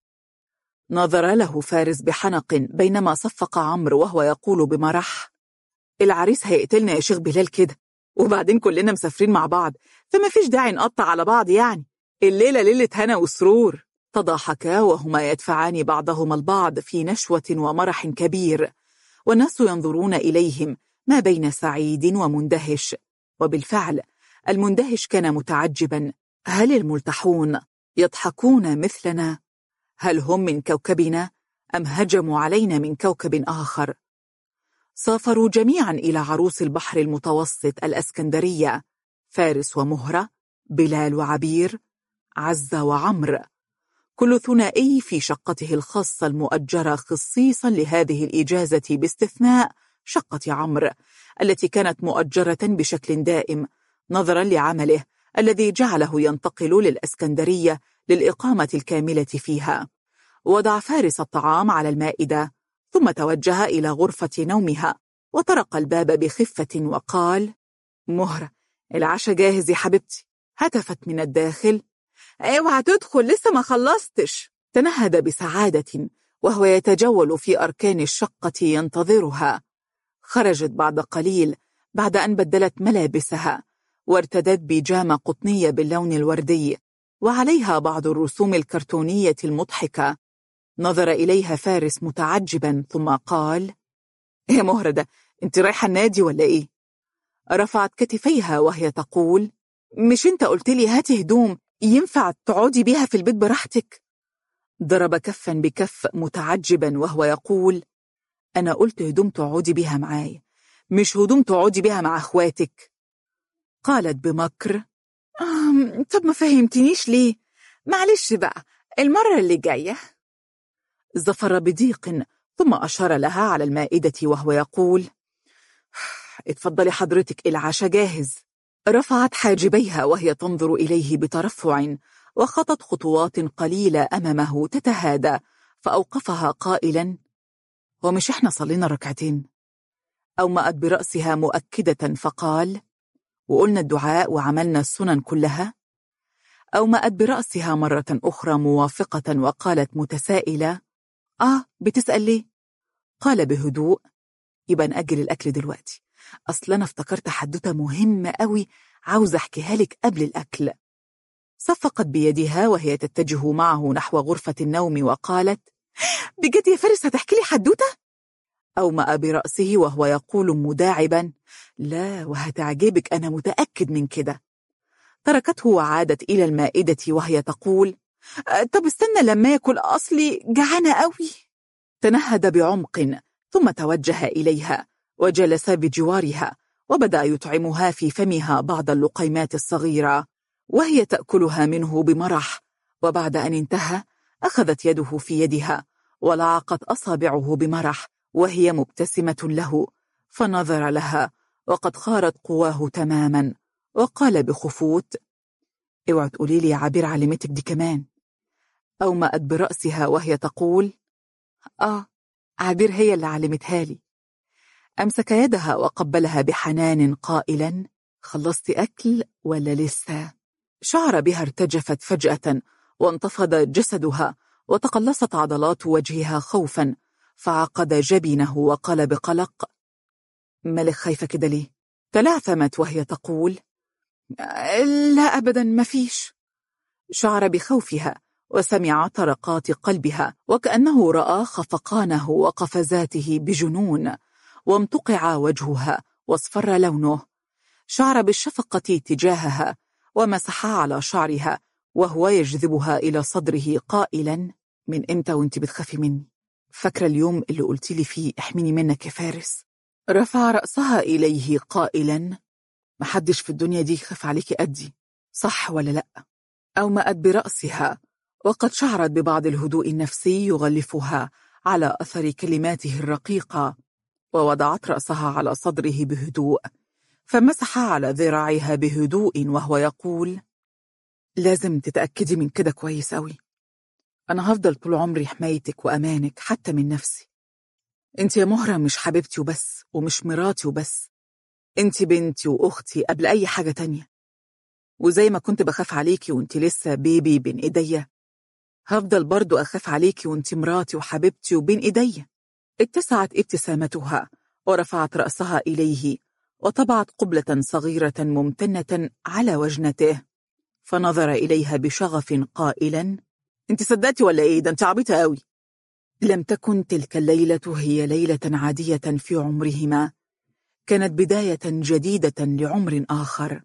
A: نظر له فارس بحنق بينما صفق عمرو وهو يقول بمرح العريس هيقتلنا يا شيخ بلال كده وبعدين كلنا مسافرين مع بعض فما فيش داعي نقطع على بعض يعني الليلة ليلة هنا وسرور تضاحكا وهما يدفعان بعضهما البعض في نشوة ومرح كبير والناس ينظرون إليهم ما بين سعيد ومندهش وبالفعل المندهش كان متعجبا هل الملتحون يضحكون مثلنا؟ هل هم من كوكبنا أم هجموا علينا من كوكب آخر؟ سافروا جميعا إلى عروس البحر المتوسط الأسكندرية فارس ومهرة بلال وعبير عزة وعمر كل ثنائي في شقته الخاصة المؤجرة خصيصا لهذه الإجازة باستثناء شقة عمرو التي كانت مؤجرة بشكل دائم نظرا لعمله الذي جعله ينتقل للأسكندرية للإقامة الكاملة فيها وضع فارس الطعام على المائدة ثم توجه إلى غرفة نومها وطرق الباب بخفة وقال مهرة العشاء جاهز يا حبيبتي هتفت من الداخل اوعى تدخل لسه ما خلصتش تنهد بسعادة وهو يتجول في أركان الشقة ينتظرها خرجت بعد قليل بعد أن بدلت ملابسها وارتدت بيجامة قطنية باللون الوردي وعليها بعض الرسوم الكرتونية المضحكة نظر إليها فارس متعجبا ثم قال يا مهردة انت رايحة النادي ولا ايه؟ رفعت كتفيها وهي تقول مش انت قلت لي هاتي هدوم ينفع تقعدي بيها في البيت براحتك؟ ضرب كفا بكف متعجبا وهو يقول أنا قلت هدوم تقعدي بيها معاي مش هدوم تقعدي بيها مع أخواتك قالت بمكر طب ما فهمتنيش ليه معلش بقى المرة اللي جاية زفر بضيق ثم أشار لها على المائدة وهو يقول اتفضلي حضرتك العشاء جاهز رفعت حاجبيها وهي تنظر إليه بترفع وخطت خطوات قليلة أمامه تتهادى فأوقفها قائلا ومش إحنا صلينا ركعتين أومأت برأسها مؤكدة فقال وقلنا الدعاء وعملنا السنن كلها أومأت برأسها مرة أخرى موافقة وقالت متسائلة آه بتسأل ليه؟ قال بهدوء يبقى نأجل الأكل دلوقتي أصل أنا افتكرت حدوتة مهمة قوي عاوزة أحكيها لك قبل الأكل صفقت بيدها وهي تتجه معه نحو غرفة النوم وقالت بجد يا فارس هتحكي لي حدوتة؟ أومأ برأسه وهو يقول مداعبا لا وهتعجبك أنا متأكد من كده تركته وعادت إلى المائدة وهي تقول طب استنى لما يأكل أصلي جعانة قوي تنهد بعمق ثم توجه إليها وجلس بجوارها وبدأ يطعمها في فمها بعض اللقيمات الصغيرة وهي تأكلها منه بمرح وبعد أن انتهى أخذت يده في يدها ولعقت أصابعه بمرح وهي مبتسمة له فنظر لها وقد خارت قواه تماما وقال بخفوت اوعى تقولي لي عبير علمتك دي كمان أومأت برأسها وهي تقول آه عبير هي اللي علمتها لي أمسك يدها وقبلها بحنان قائلا خلصت أكل ولا لسه؟ شعر بها ارتجفت فجأة وانتفض جسدها وتقلصت عضلات وجهها خوفا فعقد جبينه وقال بقلق ملك خايفة كده ليه؟ تلعثمت وهي تقول لا أبدا ما فيش شعر بخوفها وسمع طرقات قلبها وكأنه رأى خفقانه وقفزاته بجنون وامتقع وجهها واصفر لونه شعر بالشفقة تجاهها ومسح على شعرها وهو يجذبها إلى صدره قائلا من إمتى وانت بتخافي مني فاكرة اليوم اللي قلت لي فيه احميني منك يا فارس رفع رأسها إليه قائلا محدش في الدنيا دي يخاف عليكي قدي صح ولا لأ أومأت برأسها وقد شعرت ببعض الهدوء النفسي يغلفها على أثر كلماته الرقيقة ووضعت رأسها على صدره بهدوء فمسح على ذراعها بهدوء وهو يقول لازم تتأكدي من كده كويس أوي أنا هفضل طول عمري حمايتك وأمانك حتى من نفسي انت يا مهرة مش حبيبتي وبس ومش مراتي وبس انت بنتي وأختي قبل أي حاجة تانية وزي ما كنت بخاف عليكي وانت لسه بيبي بين إيديا هفضل برضو أخاف عليكي وانت مراتي وحبيبتي وبين إيديا اتسعت ابتسامتها ورفعت رأسها إليه وطبعت قبلة صغيرة ممتنة على وجنته فنظر إليها بشغف قائلا انت صدقتي ولا ايه ده انت عبيطة قوي لم تكن تلك الليلة هي ليلة عادية في عمرهما كانت بداية جديدة لعمر آخر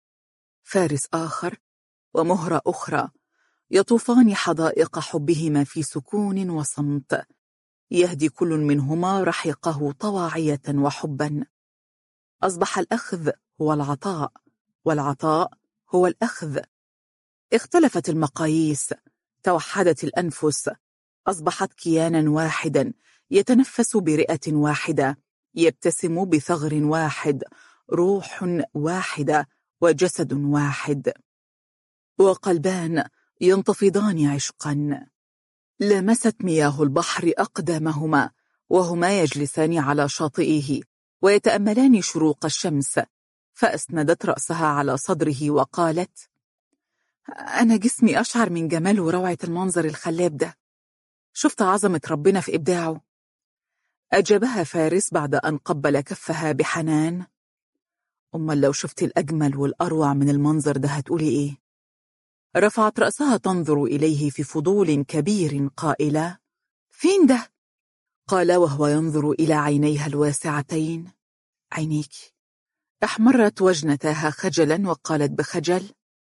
A: فارس آخر ومهرة أخرى يطوفان حدائق حبهما في سكون وصمت يهدي كل منهما رحيقه طواعية وحبا أصبح الأخذ هو العطاء والعطاء هو الأخذ اختلفت المقاييس توحدت الأنفس أصبحت كيانا واحدا يتنفس برئة واحدة يبتسم بثغر واحد روح واحدة وجسد واحد وقلبان ينتفضان عشقا لمست مياه البحر أقدامهما وهما يجلسان على شاطئه ويتأملان شروق الشمس فأسندت رأسها على صدره وقالت أنا جسمي أشعر من جمال وروعة المنظر الخلاب ده شفت عظمة ربنا في إبداعه أجابها فارس بعد أن قبل كفها بحنان أما لو شفت الأجمل والأروع من المنظر ده هتقولي إيه؟ رفعت رأسها تنظر إليه في فضول كبير قائلة فين ده؟ قال وهو ينظر إلى عينيها الواسعتين عينيك احمرت وجنتها خجلا وقالت بخجل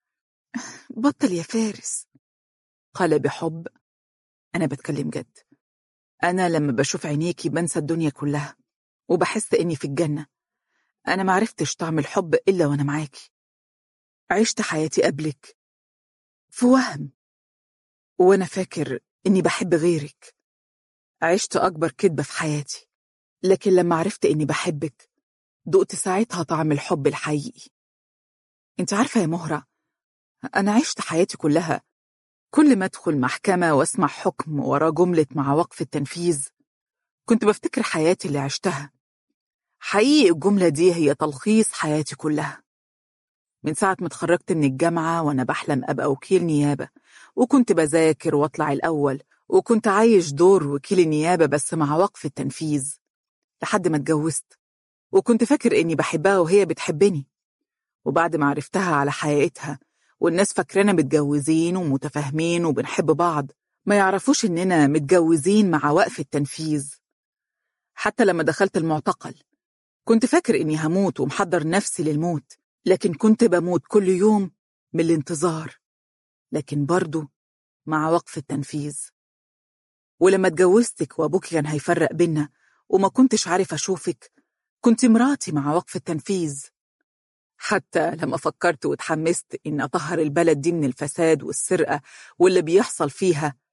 A: بطل يا فارس قال بحب أنا بتكلم جد أنا لما بشوف عينيكي بنسى الدنيا كلها وبحس إني في الجنة أنا معرفتش طعم الحب إلا وأنا معاكي عشت حياتي قبلك في وهم وأنا فاكر إني بحب غيرك عشت أكبر كدبة في حياتي لكن لما عرفت إني بحبك دقت ساعتها طعم الحب الحقيقي انت عارفة يا مهرة أنا عشت حياتي كلها كل ما أدخل محكمة واسمع حكم ورا جملة مع وقف التنفيذ كنت بفتكر حياتي اللي عشتها حقيقي الجملة دي هي تلخيص حياتي كلها من ساعة ما اتخرجت من الجامعة وأنا بحلم أبقى وكيل نيابة وكنت بذاكر واطلع الأول وكنت عايش دور وكيل النيابة بس مع وقف التنفيذ لحد ما اتجوزت وكنت فاكر إني بحبها وهي بتحبني وبعد ما عرفتها على حقيقتها والناس فاكرانا متجوزين ومتفاهمين وبنحب بعض ما يعرفوش إننا متجوزين مع وقف التنفيذ حتى لما دخلت المعتقل كنت فاكر إني هموت ومحضر نفسي للموت لكن كنت بموت كل يوم من الانتظار لكن برضو مع وقف التنفيذ ولما اتجوزتك وأبوك كان هيفرق بينا وما كنتش عارف أشوفك كنت مراتي مع وقف التنفيذ حتى لما فكرت وتحمست إن أطهر البلد دي من الفساد والسرقة واللي بيحصل فيها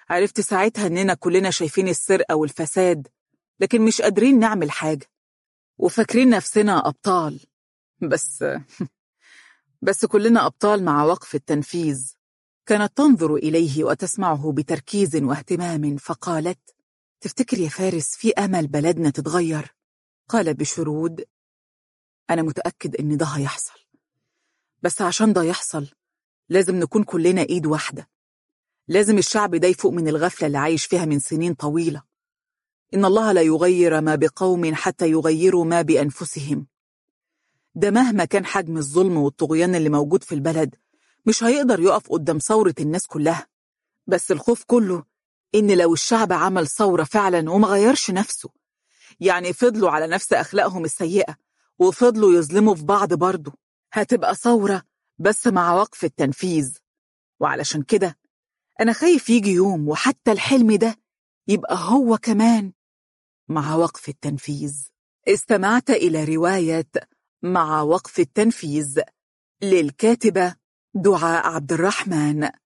A: عرفت ساعتها إننا كلنا شايفين السرقة والفساد لكن مش قادرين نعمل حاجة وفاكرين نفسنا أبطال بس بس كلنا أبطال مع وقف التنفيذ كانت تنظر إليه وتسمعه بتركيز واهتمام فقالت تفتكر يا فارس في أمل بلدنا تتغير؟ قال بشرود أنا متأكد إن ده هيحصل بس عشان ده يحصل لازم نكون كلنا إيد واحدة لازم الشعب ده يفوق من الغفلة اللي عايش فيها من سنين طويلة إن الله لا يغير ما بقوم حتى يغيروا ما بأنفسهم ده مهما كان حجم الظلم والطغيان اللي موجود في البلد مش هيقدر يقف قدام ثورة الناس كلها بس الخوف كله إن لو الشعب عمل ثورة فعلا وما غيرش نفسه يعني فضلوا على نفس أخلاقهم السيئة وفضلوا يظلموا في بعض برضه هتبقى ثورة بس مع وقف التنفيذ وعلشان كده أنا خايف يجي يوم وحتى الحلم ده يبقى هو كمان مع وقف التنفيذ استمعت إلى رواية مع وقف التنفيذ للكاتبة دعاء عبد الرحمن